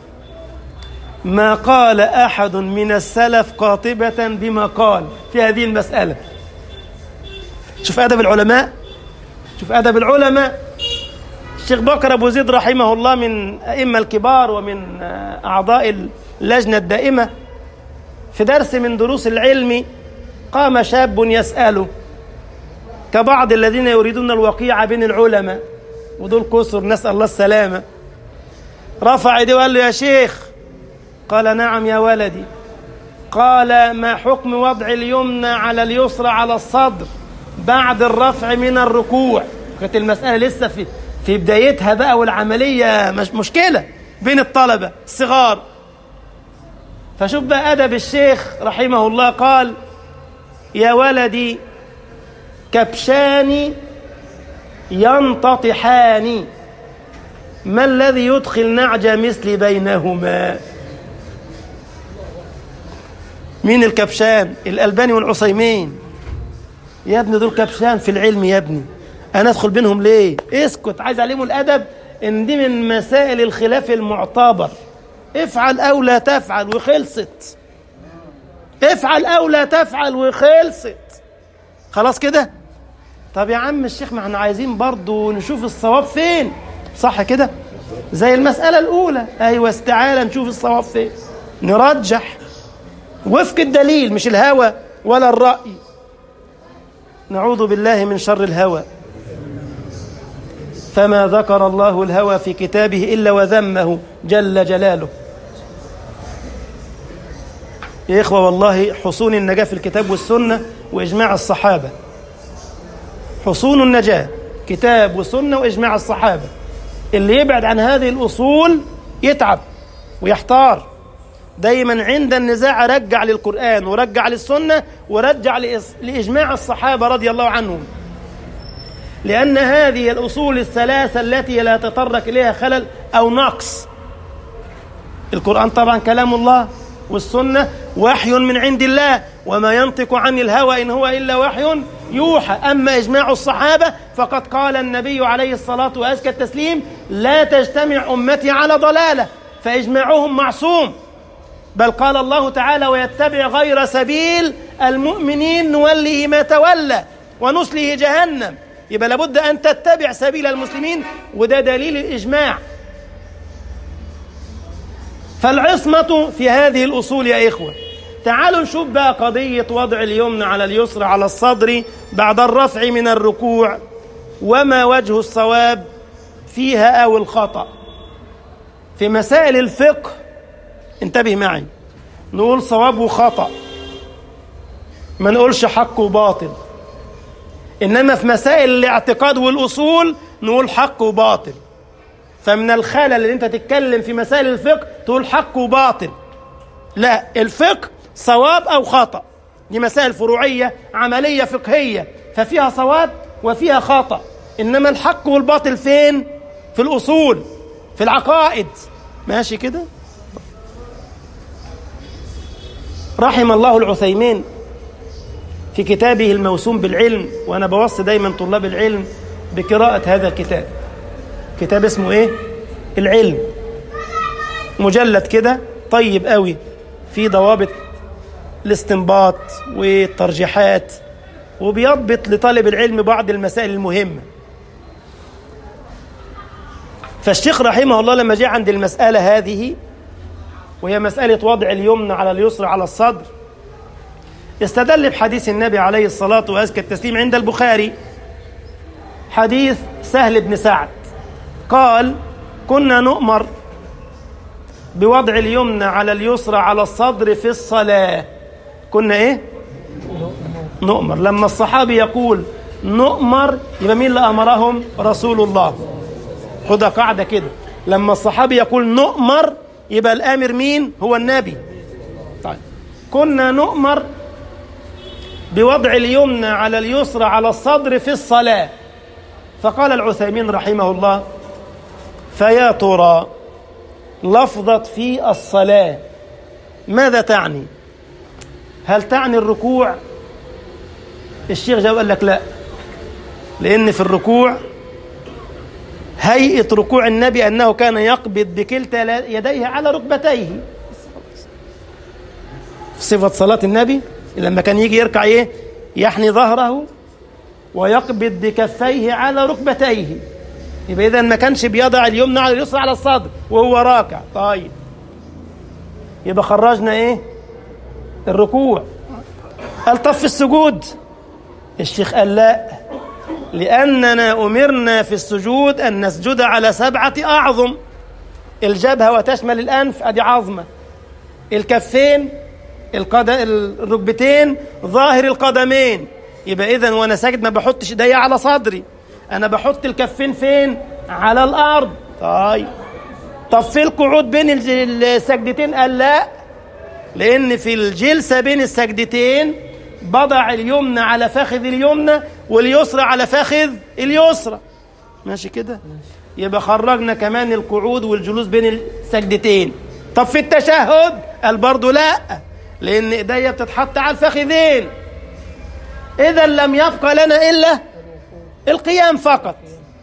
ما قال أحد من السلف قاطبة بما قال في هذه المسألة شوف أدب العلماء شوف أدب العلماء الشيخ بكر أبو زيد رحمه الله من أئمة الكبار ومن أعضاء اللجنة الدائمة في درس من دروس العلم قام شاب يسأله كبعض الذين يريدون الوقيعة بين العلماء ودول كسر نسأل الله السلامة رفع يديه وقال له يا شيخ قال نعم يا ولدي قال ما حكم وضع اليمنى على اليسرى على الصدر بعد الرفع من الركوع كانت المسألة لسه في في بدايتها بقى والعملية مش مشكلة بين الطلبة الصغار فشوف بقى أدب الشيخ رحمه الله قال يا ولدي كبشان ينتطحان ما الذي يدخل نعج مثل بينهما مين الكبشان الألباني والعصيمين يا ابني دول كبشان في العلم يا ابني أنا أدخل بينهم ليه اسكت عايز عليهم الأدب إن دي من مسائل الخلاف المعتبر افعل أو لا تفعل وخلصت افعل أو لا تفعل وخلصت خلاص كده طب يا عم الشيخ ما احنا عايزين برضو نشوف الصواب فين صح كده زي المسألة الأولى أيوة استعالة نشوف الصواب فين نرجح وفق الدليل مش الهوى ولا الرأي نعوذ بالله من شر الهوى فما ذكر الله الهوى في كتابه إلا وذمه جل جلاله يا إخوة والله حصون النجاة في الكتاب والسنة وإجماع الصحابة حصون النجاة كتاب وسنة وإجماع الصحابة اللي يبعد عن هذه الأصول يتعب ويحتار دايما عند النزاع رجع للقرآن ورجع للسنة ورجع لإجماع الصحابة رضي الله عنهم لأن هذه الأصول الثلاثة التي لا تطرق إليها خلل أو نقص القرآن طبعا كلام الله والسنة وحي من عند الله وما ينطق عن الهوى إن هو إلا وحي يوحى أما إجماع الصحابة فقد قال النبي عليه الصلاة وأزكى التسليم لا تجتمع أمتي على ضلالة فإجماعهم معصوم بل قال الله تعالى ويتبع غير سبيل المؤمنين نوله ما تولى ونصله جهنم يبقى لابد أن تتبع سبيل المسلمين وده دليل الإجماع فالعصمة في هذه الأصول يا إخوة تعالوا نشوف بقى قضية وضع اليمنى على اليسرى على الصدر بعد الرفع من الركوع وما وجه الصواب فيها أو الخطأ في مسائل الفقه انتبه معي نقول صواب وخطأ ما نقولش حق وباطل إنما في مسائل الاعتقاد والأصول نقول حق وباطل فمن الخلل اللي انت تتكلم في مسائل الفقه تقول حق وباطل لا الفقه صواب أو خطأ دي مسائل فروعية عملية فقهية ففيها صواب وفيها خطأ إنما الحق والباطل فين في الأصول في العقائد ماشي كده رحم الله العثيمين في كتابه الموسوم بالعلم وأنا بوصي دايما طلاب العلم بقراءة هذا الكتاب كتاب اسمه إيه؟ العلم مجلد كده طيب قوي في ضوابط الاستنباط والترجيحات وبيضبط لطالب العلم بعض المسائل المهمة فالشيخ رحمه الله لما جاء عند المسألة هذه وهي مسألة وضع اليمنى على اليسرى على الصدر استدل بحديث النبي عليه الصلاة وأزكى التسليم عند البخاري حديث سهل بن سعد قال كنا نؤمر بوضع اليمنى على اليسرى على الصدر في الصلاة كنا ايه نؤمر لما الصحابي يقول نؤمر يبقى مين اللي أمرهم رسول الله خدها قاعدة كده لما الصحابي يقول نؤمر يبقى الآمر مين هو النبي طيب كنا نؤمر بوضع اليمنى على اليسرى على الصدر في الصلاة فقال العثيمين رحمه الله فيا ترى لفظة في الصلاة ماذا تعني هل تعني الركوع الشيخ جاوب قال لك لا لأن في الركوع هيئة ركوع النبي أنه كان يقبض بكلتا يديه على ركبتيه صفة صلاة النبي لما كان يجي يركع ايه يحني ظهره ويقبض بكفيه على ركبتيه يبقى اذا ما كانش بيضع اليمنى على اليسرى على الصدر وهو راكع طيب يبقى خرجنا ايه الركوع قال طب في السجود الشيخ قال لا لأننا أمرنا في السجود أن نسجد على سبعة أعظم الجبهة وتشمل الأنف أدي عظمة الكفين القد... الركبتين ظاهر القدمين يبقى إذا وأنا ساجد ما بحطش إيديا على صدري أنا بحط الكفين فين؟ على الأرض طيب طب في القعود بين السجدتين قال لا لأن في الجلسة بين السجدتين بضع اليمنى على فخذ اليمنى واليسرى على فخذ اليسرى ماشي كده يبقى خرجنا كمان القعود والجلوس بين السجدتين طب في التشهد قال برضه لا لان ايديا بتتحط على الفخذين اذا لم يبقى لنا الا القيام فقط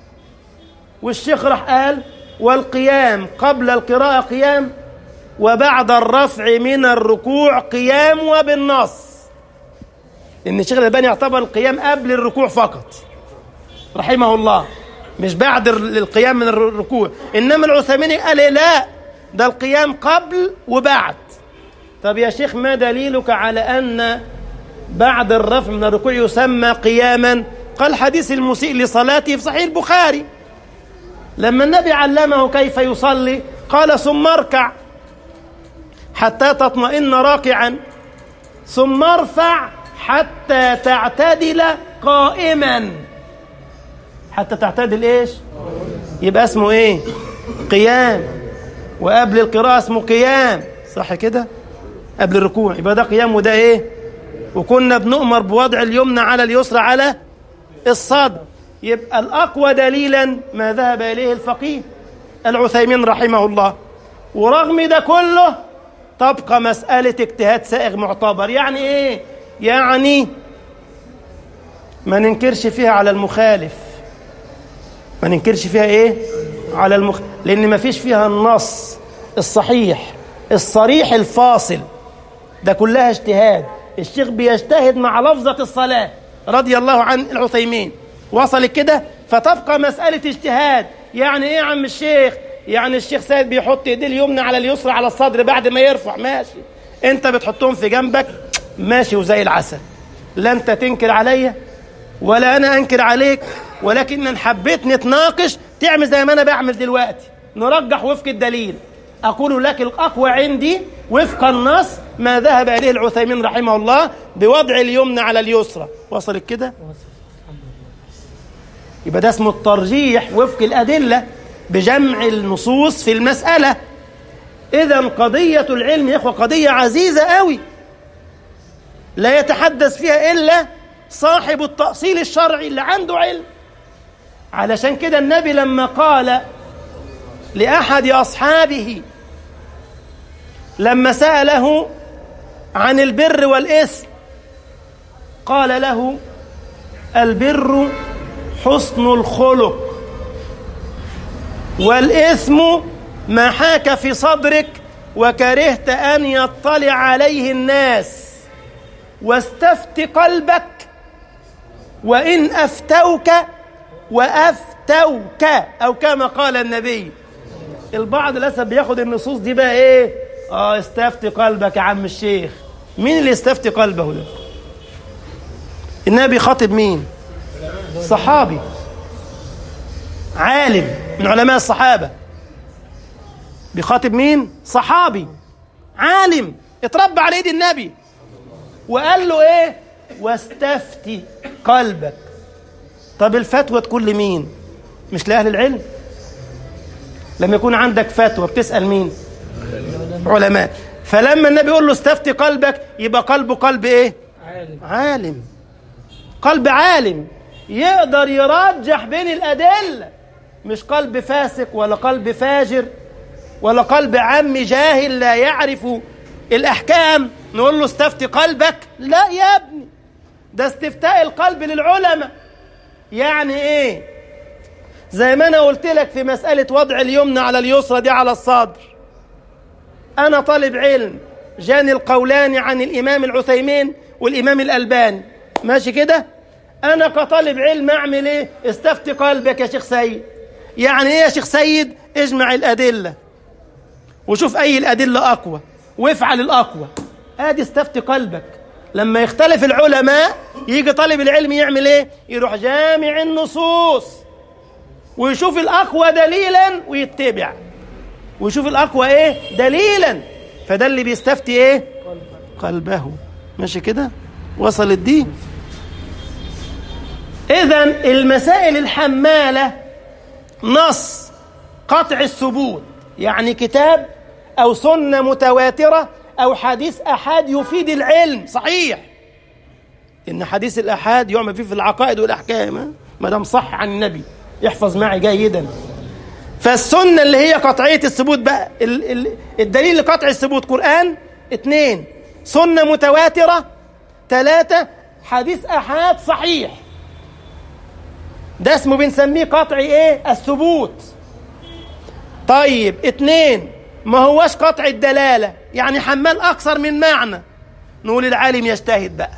والشيخ راح قال والقيام قبل القراءة قيام وبعد الرفع من الركوع قيام وبالنص ان الشيخ الالباني يعتبر القيام قبل الركوع فقط رحمه الله مش بعد القيام من الركوع انما العثيمين قال لا ده القيام قبل وبعد طب يا شيخ ما دليلك على ان بعد الرفع من الركوع يسمى قياما قال حديث المسيء لصلاته في صحيح البخاري لما النبي علمه كيف يصلي قال ثم اركع حتى تطمئن راكعا ثم ارفع حتى تعتدل قائما حتى تعتدل ايش يبقى اسمه ايه قيام وقبل القراءة اسمه قيام صح كده قبل الركوع يبقى ده قيام وده ايه وكنا بنؤمر بوضع اليمنى على اليسرى على الصدر يبقى الأقوى دليلا ما ذهب إليه الفقيه العثيمين رحمه الله ورغم ده كله تبقى مسألة اجتهاد سائغ معتبر يعني ايه يعني ما ننكرش فيها على المخالف ما ننكرش فيها ايه على المخ... لان ما فيش فيها النص الصحيح الصريح الفاصل ده كلها اجتهاد الشيخ بيجتهد مع لفظة الصلاة رضي الله عن العثيمين وصل كده فتبقى مسألة اجتهاد يعني ايه يا عم الشيخ يعني الشيخ سيد بيحط ايديه اليمنى على اليسرى على الصدر بعد ما يرفع ماشي انت بتحطهم في جنبك ماشي وزي العسل لا انت تنكر عليا ولا انا انكر عليك ولكن ان حبيت نتناقش تعمل زي ما انا بعمل دلوقتي نرجح وفق الدليل اقول لك الاقوى عندي وفق النص ما ذهب اليه العثيمين رحمه الله بوضع اليمنى على اليسرى وصلت كده يبقى ده اسمه الترجيح وفق الادله بجمع النصوص في المساله اذا قضيه العلم يا اخوه قضيه عزيزه قوي لا يتحدث فيها الا صاحب التأصيل الشرعي اللي عنده علم علشان كده النبي لما قال لأحد أصحابه لما سأله عن البر والإثم قال له البر حسن الخلق والإثم ما حاك في صدرك وكرهت أن يطلع عليه الناس واستفت قلبك وإن أفتوك وأفتوك أو كما قال النبي البعض للأسف بياخد النصوص دي بقى إيه آه استفتي قلبك يا عم الشيخ مين اللي استفتي قلبه ده النبي خاطب مين صحابي عالم من علماء الصحابة بيخاطب مين صحابي عالم اتربى على ايد النبي وقال له ايه واستفتي قلبك طب الفتوى تكون لمين مش لأهل العلم لما يكون عندك فتوى بتسأل مين علماء فلما النبي يقول له استفتي قلبك يبقى قلبه قلب ايه عالم عالم قلب عالم يقدر يرجح بين الأدلة مش قلب فاسق ولا قلب فاجر ولا قلب عم جاهل لا يعرف الأحكام نقول له استفتي قلبك لا يا ابني ده استفتاء القلب للعلماء يعني ايه زي ما انا قلت لك في مسألة وضع اليمنى على اليسرى دي على الصدر انا طالب علم جاني القولان عن الامام العثيمين والامام الالباني ماشي كده انا كطالب علم اعمل ايه استفتي قلبك يا شيخ سيد يعني ايه يا شيخ سيد اجمع الادله وشوف اي الادله اقوى وافعل الاقوى ادي استفتي قلبك لما يختلف العلماء يجي طالب العلم يعمل ايه يروح جامع النصوص ويشوف الاقوى دليلا ويتبع ويشوف الاقوى ايه دليلا فده اللي بيستفتي ايه قلبه ماشي كده وصلت دي اذا المسائل الحماله نص قطع الثبوت يعني كتاب او سنه متواتره او حديث احاد يفيد العلم صحيح ان حديث الاحاد يعمل فيه في العقائد والاحكام ها؟ ما دام صح عن النبي يحفظ معي جيدا فالسنه اللي هي قطعيه الثبوت بقى ال- ال- الدليل لقطع الثبوت قران اثنين سنه متواتره ثلاثه حديث احاد صحيح ده اسمه بنسميه قطع ايه الثبوت طيب اتنين ما هوش قطع الدلالة يعني حمال أكثر من معنى نقول العالم يجتهد بقى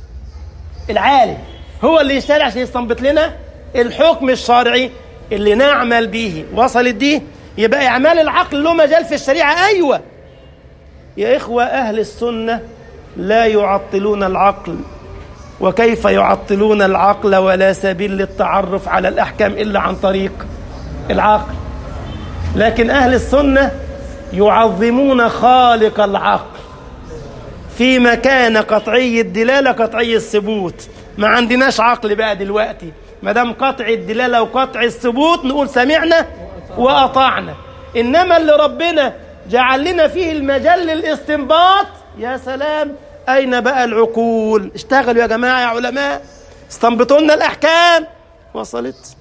العالم هو اللي يجتهد عشان يستنبط لنا الحكم الشرعي اللي نعمل به وصلت دي يبقى إعمال العقل له مجال في الشريعة أيوة يا إخوة أهل السنة لا يعطلون العقل وكيف يعطلون العقل ولا سبيل للتعرف على الأحكام إلا عن طريق العقل لكن أهل السنة يعظمون خالق العقل في مكان قطعي الدلالة قطعي الثبوت ما عندناش عقل بقى دلوقتي ما دام قطع الدلالة وقطع الثبوت نقول سمعنا وأطعنا إنما اللي ربنا جعل لنا فيه المجال للاستنباط يا سلام أين بقى العقول اشتغلوا يا جماعة يا علماء استنبطوا لنا الأحكام وصلت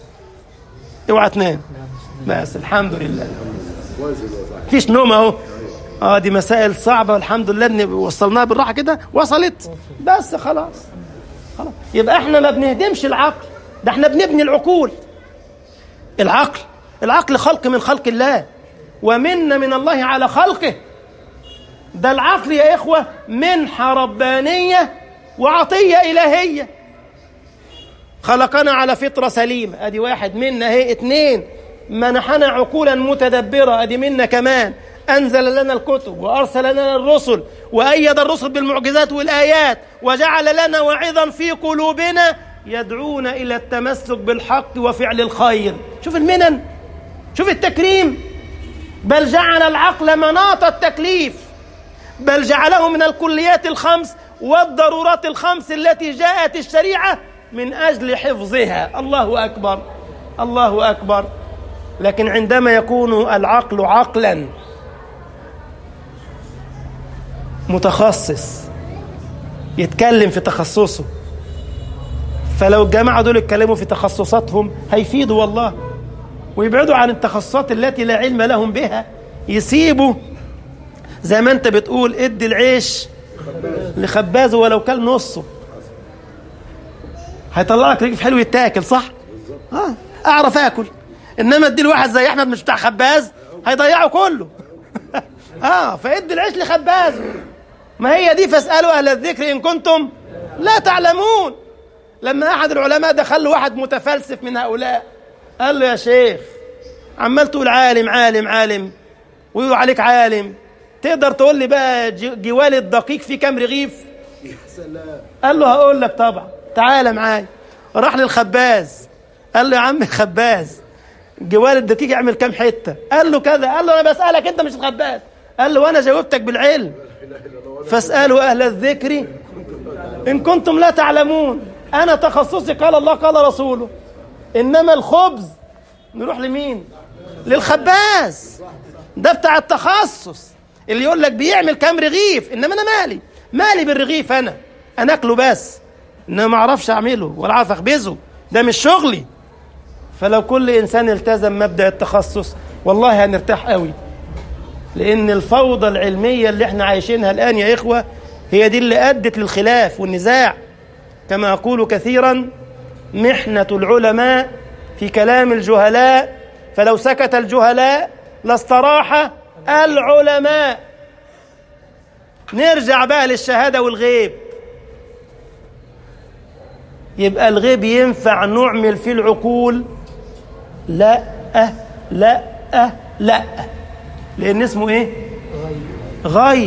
اوعى تنام بس الحمد لله فيش نوم اهو اه دي مسائل صعبة والحمد لله ان وصلناها بالراحة كده وصلت بس خلاص خلاص يبقى احنا ما بنهدمش العقل ده احنا بنبني العقول العقل العقل خلق من خلق الله ومنا من الله على خلقه ده العقل يا إخوة منحة ربانية وعطية إلهية خلقنا على فطرة سليمة أدي واحد منا هي اتنين منحنا عقولا متدبرة أدي منا كمان أنزل لنا الكتب وأرسل لنا الرسل وأيد الرسل بالمعجزات والآيات وجعل لنا وعظا في قلوبنا يدعون إلى التمسك بالحق وفعل الخير شوف المنن شوف التكريم بل جعل العقل مناط التكليف بل جعله من الكليات الخمس والضرورات الخمس التي جاءت الشريعة من أجل حفظها الله أكبر الله أكبر لكن عندما يكون العقل عقلا متخصص يتكلم في تخصصه فلو الجماعة دول اتكلموا في تخصصاتهم هيفيدوا والله ويبعدوا عن التخصصات التي لا علم لهم بها يسيبوا زي ما انت بتقول ادي العيش لخبازه ولو كل نصه هيطلع لك رغيف حلو يتاكل صح اه اعرف اكل انما ادي واحد زي احمد مش بتاع خباز هيضيعه كله اه فادي العيش لخبازه ما هي دي فاسالوا اهل الذكر ان كنتم لا تعلمون لما احد العلماء دخل له واحد متفلسف من هؤلاء قال له يا شيخ عمال تقول عالم عالم عالم ويقولوا عليك عالم تقدر تقول لي بقى جوال الدقيق في كام رغيف قال له هقول لك طبعا تعالى معايا راح للخباز قال له يا عم الخباز جوال الدقيق يعمل كام حته قال له كذا قال له انا بسالك انت مش الخباز قال له وانا جاوبتك بالعلم فاسالوا اهل الذكر ان كنتم لا تعلمون انا تخصصي قال الله قال رسوله انما الخبز نروح لمين للخباز ده بتاع التخصص اللي يقول لك بيعمل كام رغيف انما انا مالي مالي بالرغيف انا انا اكله بس انما ما اعرفش اعمله ولا اعرف اخبزه ده مش شغلي فلو كل انسان التزم مبدا التخصص والله هنرتاح قوي لان الفوضى العلميه اللي احنا عايشينها الان يا اخوه هي دي اللي ادت للخلاف والنزاع كما اقول كثيرا محنه العلماء في كلام الجهلاء فلو سكت الجهلاء لاستراح العلماء نرجع بقى للشهاده والغيب يبقى الغيب ينفع نعمل فيه العقول لا أه لا أه لا لأن اسمه إيه غيب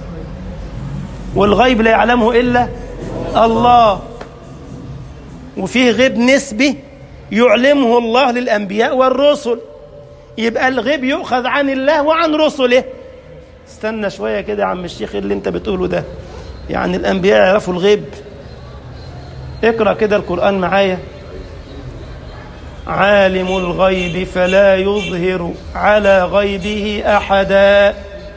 والغيب لا يعلمه إلا الله وفيه غيب نسبي يعلمه الله للأنبياء والرسل يبقى الغيب يؤخذ عن الله وعن رسله استنى شوية كده يا عم الشيخ اللي انت بتقوله ده يعني الأنبياء يعرفوا الغيب اقرأ كده القرآن معايا عالم الغيب فلا يظهر على غيبه أحدا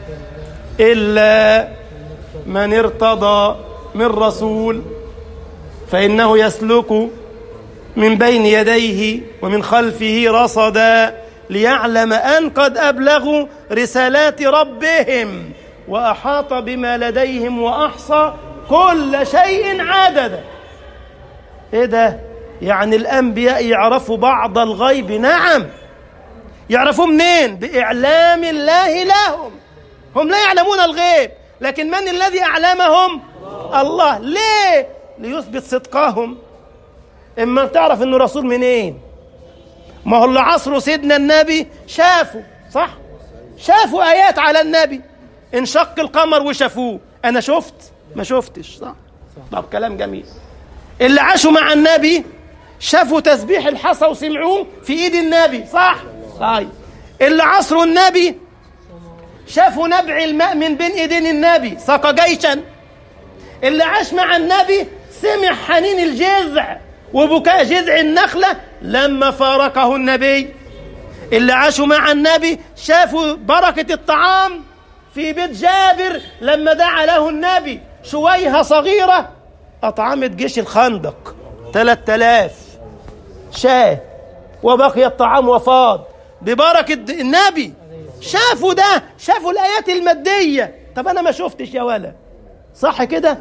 إلا من ارتضى من رسول فإنه يسلك من بين يديه ومن خلفه رصدا ليعلم أن قد أبلغوا رسالات ربهم وأحاط بما لديهم وأحصى كل شيء عددا ايه ده يعني الانبياء يعرفوا بعض الغيب نعم يعرفوا منين باعلام الله لهم هم لا يعلمون الغيب لكن من الذي اعلمهم الله ليه ليثبت صدقهم اما تعرف انه رسول منين ما هو اللي عصره سيدنا النبي شافوا صح شافوا ايات على النبي انشق القمر وشافوه انا شفت ما شفتش صح طب كلام جميل اللي عاشوا مع النبي شافوا تسبيح الحصى وسمعوه في ايد النبي صح طيب اللي عصروا النبي شافوا نبع الماء من بين ايدين النبي سقى جيشا اللي عاش مع النبي سمع حنين الجذع وبكاء جذع النخلة لما فارقه النبي اللي عاشوا مع النبي شافوا بركة الطعام في بيت جابر لما دعا له النبي شويهة صغيرة أطعمت جيش الخندق ثلاثة آلاف شاه وبقي الطعام وفاض ببركة النبي شافوا ده شافوا الآيات المادية طب أنا ما شفتش يا ولا صح كده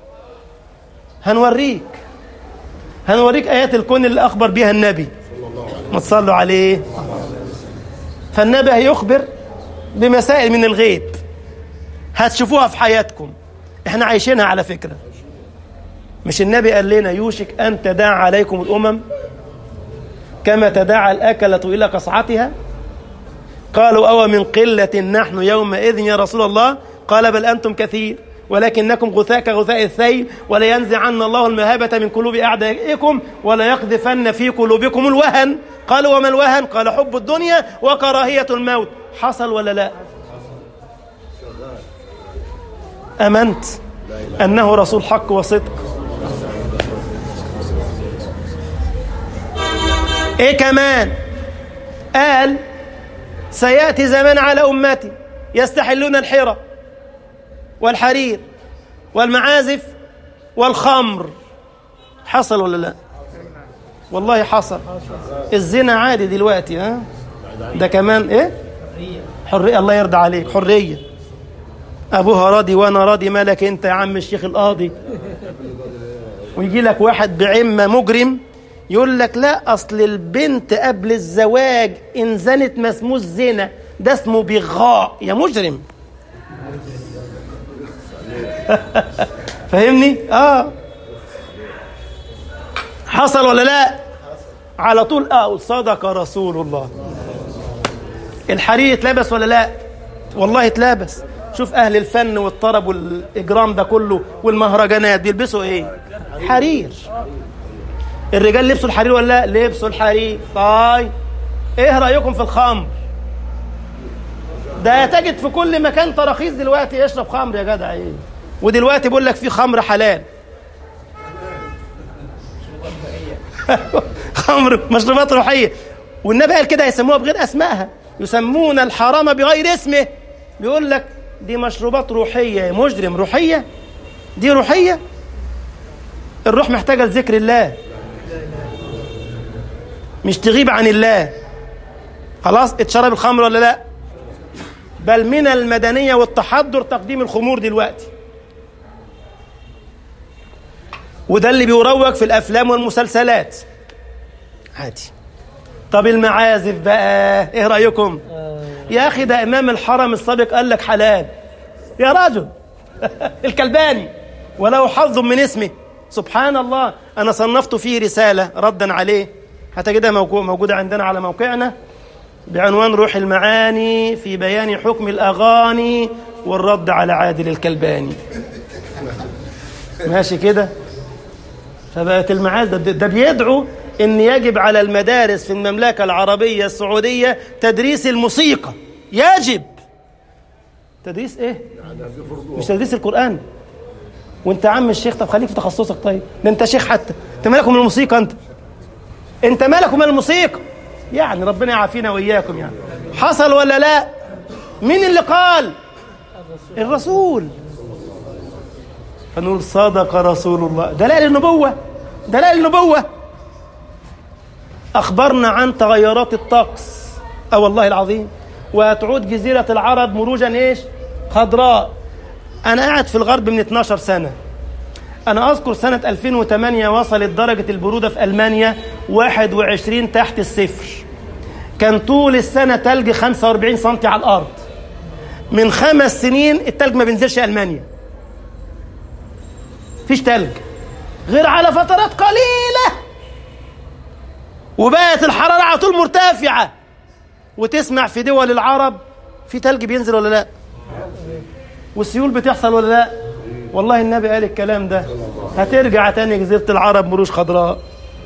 هنوريك هنوريك آيات الكون اللي أخبر بها النبي ما تصلوا عليه فالنبي هيخبر بمسائل من الغيب هتشوفوها في حياتكم احنا عايشينها على فكره مش النبي قال لنا يوشك أن تداعى عليكم الأمم كما تداعى الأكلة إلى قصعتها قالوا أو من قلة نحن يومئذ يا رسول الله قال بل أنتم كثير ولكنكم غثاء كغثاء الثيل ولينزعن الله المهابة من قلوب أعدائكم ولا يقذفن في قلوبكم الوهن قالوا وما الوهن قال حب الدنيا وكراهية الموت حصل ولا لا أمنت أنه رسول حق وصدق ايه كمان قال سياتي زمان على امتي يستحلون الحرى والحرير والمعازف والخمر حصل ولا لا والله حصل الزنا عادي دلوقتي ها ده كمان ايه حريه الله يرضى عليك حريه ابوها راضي وانا راضي مالك انت يا عم الشيخ القاضي ويجي لك واحد بعمه مجرم يقول لك لا اصل البنت قبل الزواج ان زنت ما اسموش زنا ده اسمه بغاء يا مجرم فاهمني اه حصل ولا لا على طول اه صدق رسول الله الحرير اتلبس ولا لا والله اتلبس شوف اهل الفن والطرب والاجرام ده كله والمهرجانات بيلبسوا ايه حرير الرجال لبسوا الحرير ولا لا لبسوا الحرير طيب ايه رايكم في الخمر ده تجد في كل مكان تراخيص دلوقتي يشرب خمر يا جدع ايه ودلوقتي بيقول لك في خمر حلال خمر مشروبات روحيه والنبي قال كده يسموها بغير اسمائها يسمون الحرام بغير اسمه بيقول لك دي مشروبات روحيه يا مجرم روحيه دي روحيه الروح محتاجه لذكر الله مش تغيب عن الله خلاص اتشرب الخمر ولا لا بل من المدنيه والتحضر تقديم الخمور دلوقتي وده اللي بيروج في الافلام والمسلسلات عادي طب المعازف بقى ايه رايكم يا اخي ده امام الحرم السابق قال لك حلال يا رجل الكلباني وله حظ من اسمه سبحان الله انا صنفت فيه رساله ردا عليه هتجدها موجوده عندنا على موقعنا بعنوان روح المعاني في بيان حكم الاغاني والرد على عادل الكلباني ماشي كده فبقت المعاز ده, ده بيدعو ان يجب على المدارس في المملكه العربيه السعوديه تدريس الموسيقى يجب تدريس ايه مش تدريس القران وانت عم الشيخ طب خليك في تخصصك طيب ده انت شيخ حتى انت مالك من الموسيقى انت انت مالك من الموسيقى يعني ربنا يعافينا واياكم يعني حصل ولا لا مين اللي قال الرسول فنقول صدق رسول الله دلائل النبوة دلائل النبوة أخبرنا عن تغيرات الطقس أو والله العظيم وتعود جزيرة العرب مروجا إيش خضراء أنا قاعد في الغرب من 12 سنة أنا أذكر سنة 2008 وصلت درجة البرودة في ألمانيا 21 تحت الصفر كان طول السنة تلج 45 سنتي على الأرض من خمس سنين التلج ما بينزلش ألمانيا فيش تلج غير على فترات قليلة وبقت الحرارة على طول مرتفعة وتسمع في دول العرب في تلج بينزل ولا لا والسيول بتحصل ولا لا والله النبي قال الكلام ده هترجع تاني جزيرة العرب مروج خضراء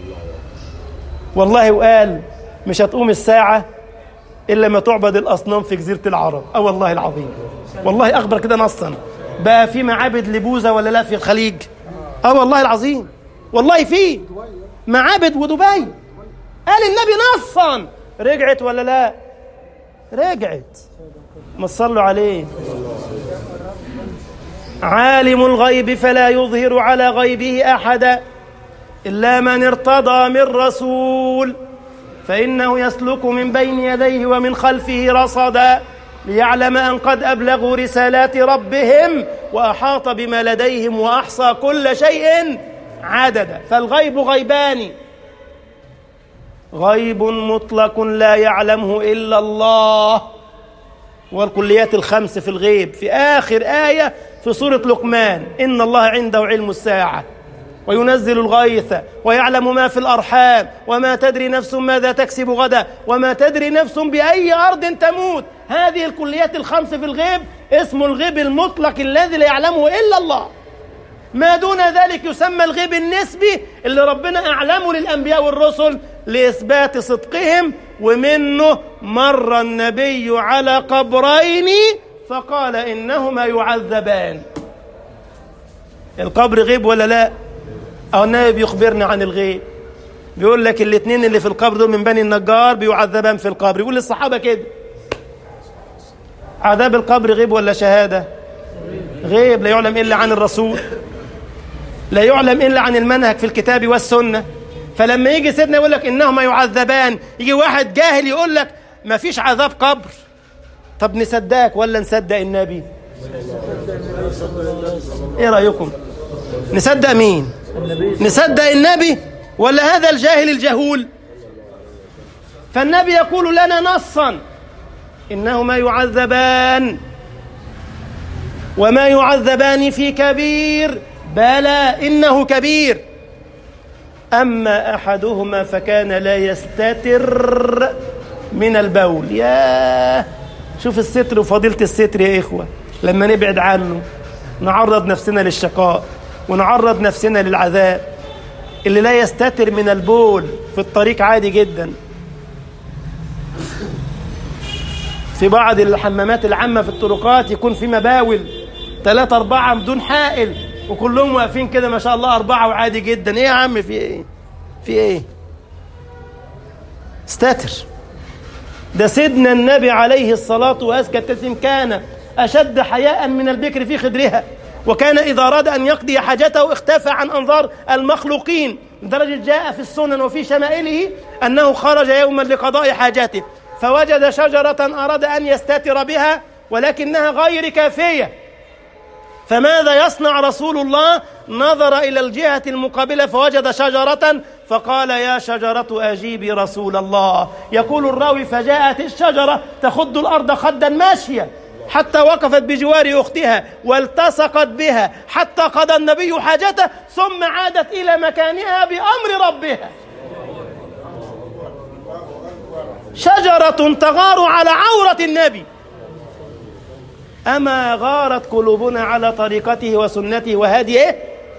والله وقال مش هتقوم الساعة إلا ما تعبد الأصنام في جزيرة العرب أو والله العظيم والله أخبر كده نصا بقى في معابد لبوذا ولا لا في الخليج اه والله العظيم والله في معابد ودبي قال النبي نصا رجعت ولا لا رجعت ما تصلوا عليه عالم الغيب فلا يظهر على غيبه احدا الا من ارتضى من رسول فانه يسلك من بين يديه ومن خلفه رصدا ليعلم ان قد ابلغوا رسالات ربهم واحاط بما لديهم واحصى كل شيء عددا فالغيب غيبان غيب مطلق لا يعلمه الا الله والكليات الخمس في الغيب في اخر ايه في سوره لقمان ان الله عنده علم الساعه وينزل الغيث ويعلم ما في الارحام وما تدري نفس ماذا تكسب غدا وما تدري نفس باي ارض تموت هذه الكليات الخمس في الغيب اسم الغيب المطلق الذي لا يعلمه الا الله ما دون ذلك يسمى الغيب النسبي اللي ربنا اعلمه للانبياء والرسل لاثبات صدقهم ومنه مر النبي على قبرين فقال انهما يعذبان القبر غيب ولا لا أو النبي بيخبرنا عن الغيب بيقول لك الاثنين اللي في القبر دول من بني النجار بيعذبان في القبر يقول للصحابة كده عذاب القبر غيب ولا شهادة غيب لا يعلم إلا عن الرسول لا يعلم إلا عن المنهج في الكتاب والسنة فلما يجي سيدنا يقول لك إنهما يعذبان يجي واحد جاهل يقول لك ما فيش عذاب قبر طب نصدقك ولا نصدق النبي ايه رايكم نصدق مين نصدق النبي ولا هذا الجاهل الجهول فالنبي يقول لنا نصا انهما يعذبان وما يعذبان في كبير بلى انه كبير اما احدهما فكان لا يستتر من البول يا شوف الستر وفضيله الستر يا اخوه لما نبعد عنه نعرض نفسنا للشقاء ونعرض نفسنا للعذاب اللي لا يستتر من البول في الطريق عادي جدا في بعض الحمامات العامة في الطرقات يكون في مباول ثلاثة أربعة بدون حائل وكلهم واقفين كده ما شاء الله أربعة وعادي جدا إيه يا عم في إيه؟ في إيه؟ استتر ده سيدنا النبي عليه الصلاة وأزكى التسليم كان أشد حياء من البكر في خدرها وكان إذا أراد أن يقضي حاجته اختفى عن أنظار المخلوقين لدرجة جاء في السنن وفي شمائله أنه خرج يوما لقضاء حاجته فوجد شجرة أراد أن يستتر بها ولكنها غير كافية فماذا يصنع رسول الله نظر إلى الجهة المقابلة فوجد شجرة فقال يا شجرة أجيبي رسول الله يقول الراوي فجاءت الشجرة تخد الأرض خدا ماشية حتى وقفت بجوار أختها والتصقت بها حتى قضى النبي حاجته ثم عادت إلى مكانها بأمر ربها شجرة تغار على عورة النبي أما غارت قلوبنا على طريقته وسنته وهديه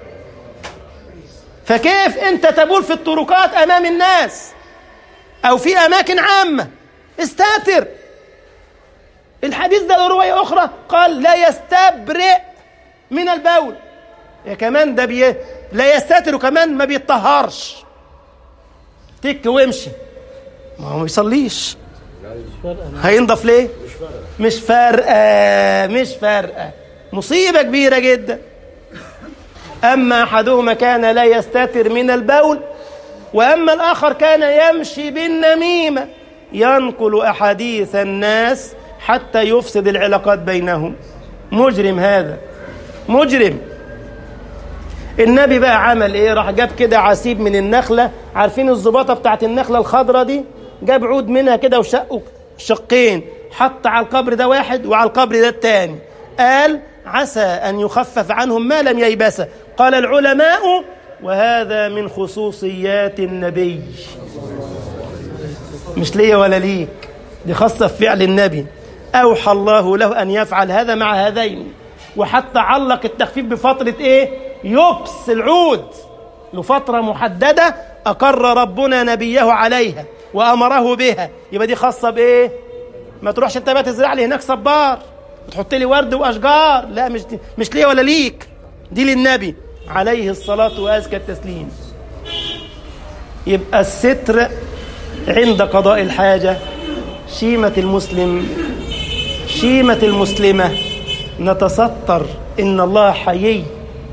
فكيف أنت تبول في الطرقات أمام الناس أو في أماكن عامة استاتر الحديث ده له رواية أخرى قال لا يستبرئ من البول يا كمان ده بي... لا يستتر وكمان ما بيتطهرش تك وامشي ما هو ما بيصليش هينضف ليه مش فارقه مش فارقه مصيبه كبيره جدا اما احدهما كان لا يستتر من البول واما الاخر كان يمشي بالنميمه ينقل احاديث الناس حتى يفسد العلاقات بينهم مجرم هذا مجرم النبي بقى عمل ايه راح جاب كده عسيب من النخله عارفين الزباطه بتاعت النخله الخضراء دي جاب عود منها كده وشقه شقين حط على القبر ده واحد وعلى القبر ده الثاني قال عسى ان يخفف عنهم ما لم ييبس قال العلماء وهذا من خصوصيات النبي مش ليا ولا ليك دي خاصه في فعل النبي اوحى الله له ان يفعل هذا مع هذين وحتى علق التخفيف بفتره ايه يبس العود لفتره محدده اقر ربنا نبيه عليها وامره بها يبقى دي خاصه بايه ما تروحش انت بقى تزرع لي هناك صبار وتحط لي ورد واشجار لا مش دي مش ليا ولا ليك دي للنبي عليه الصلاه وازكى التسليم يبقى الستر عند قضاء الحاجه شيمه المسلم شيمه المسلمه نتستر ان الله حيي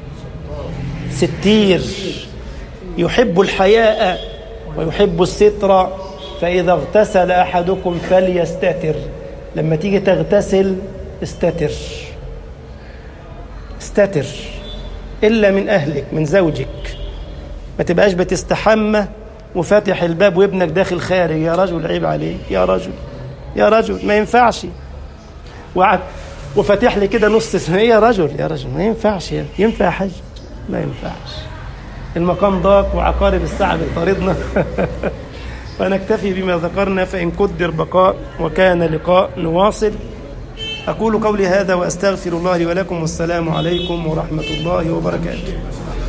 ستير يحب الحياء ويحب الستر فإذا اغتسل أحدكم فليستتر لما تيجي تغتسل استتر استتر إلا من أهلك من زوجك ما تبقاش بتستحمى وفاتح الباب وابنك داخل خارج يا رجل عيب عليك يا رجل يا رجل ما ينفعش وعد وفاتح لي كده نص سنة يا رجل يا رجل ما ينفعش ينفع يا حاج ما ينفعش المقام ضاق وعقارب الساعة بتطاردنا فنكتفي بما ذكرنا فإن قدر بقاء وكان لقاء نواصل أقول قولي هذا وأستغفر الله لي ولكم والسلام عليكم ورحمة الله وبركاته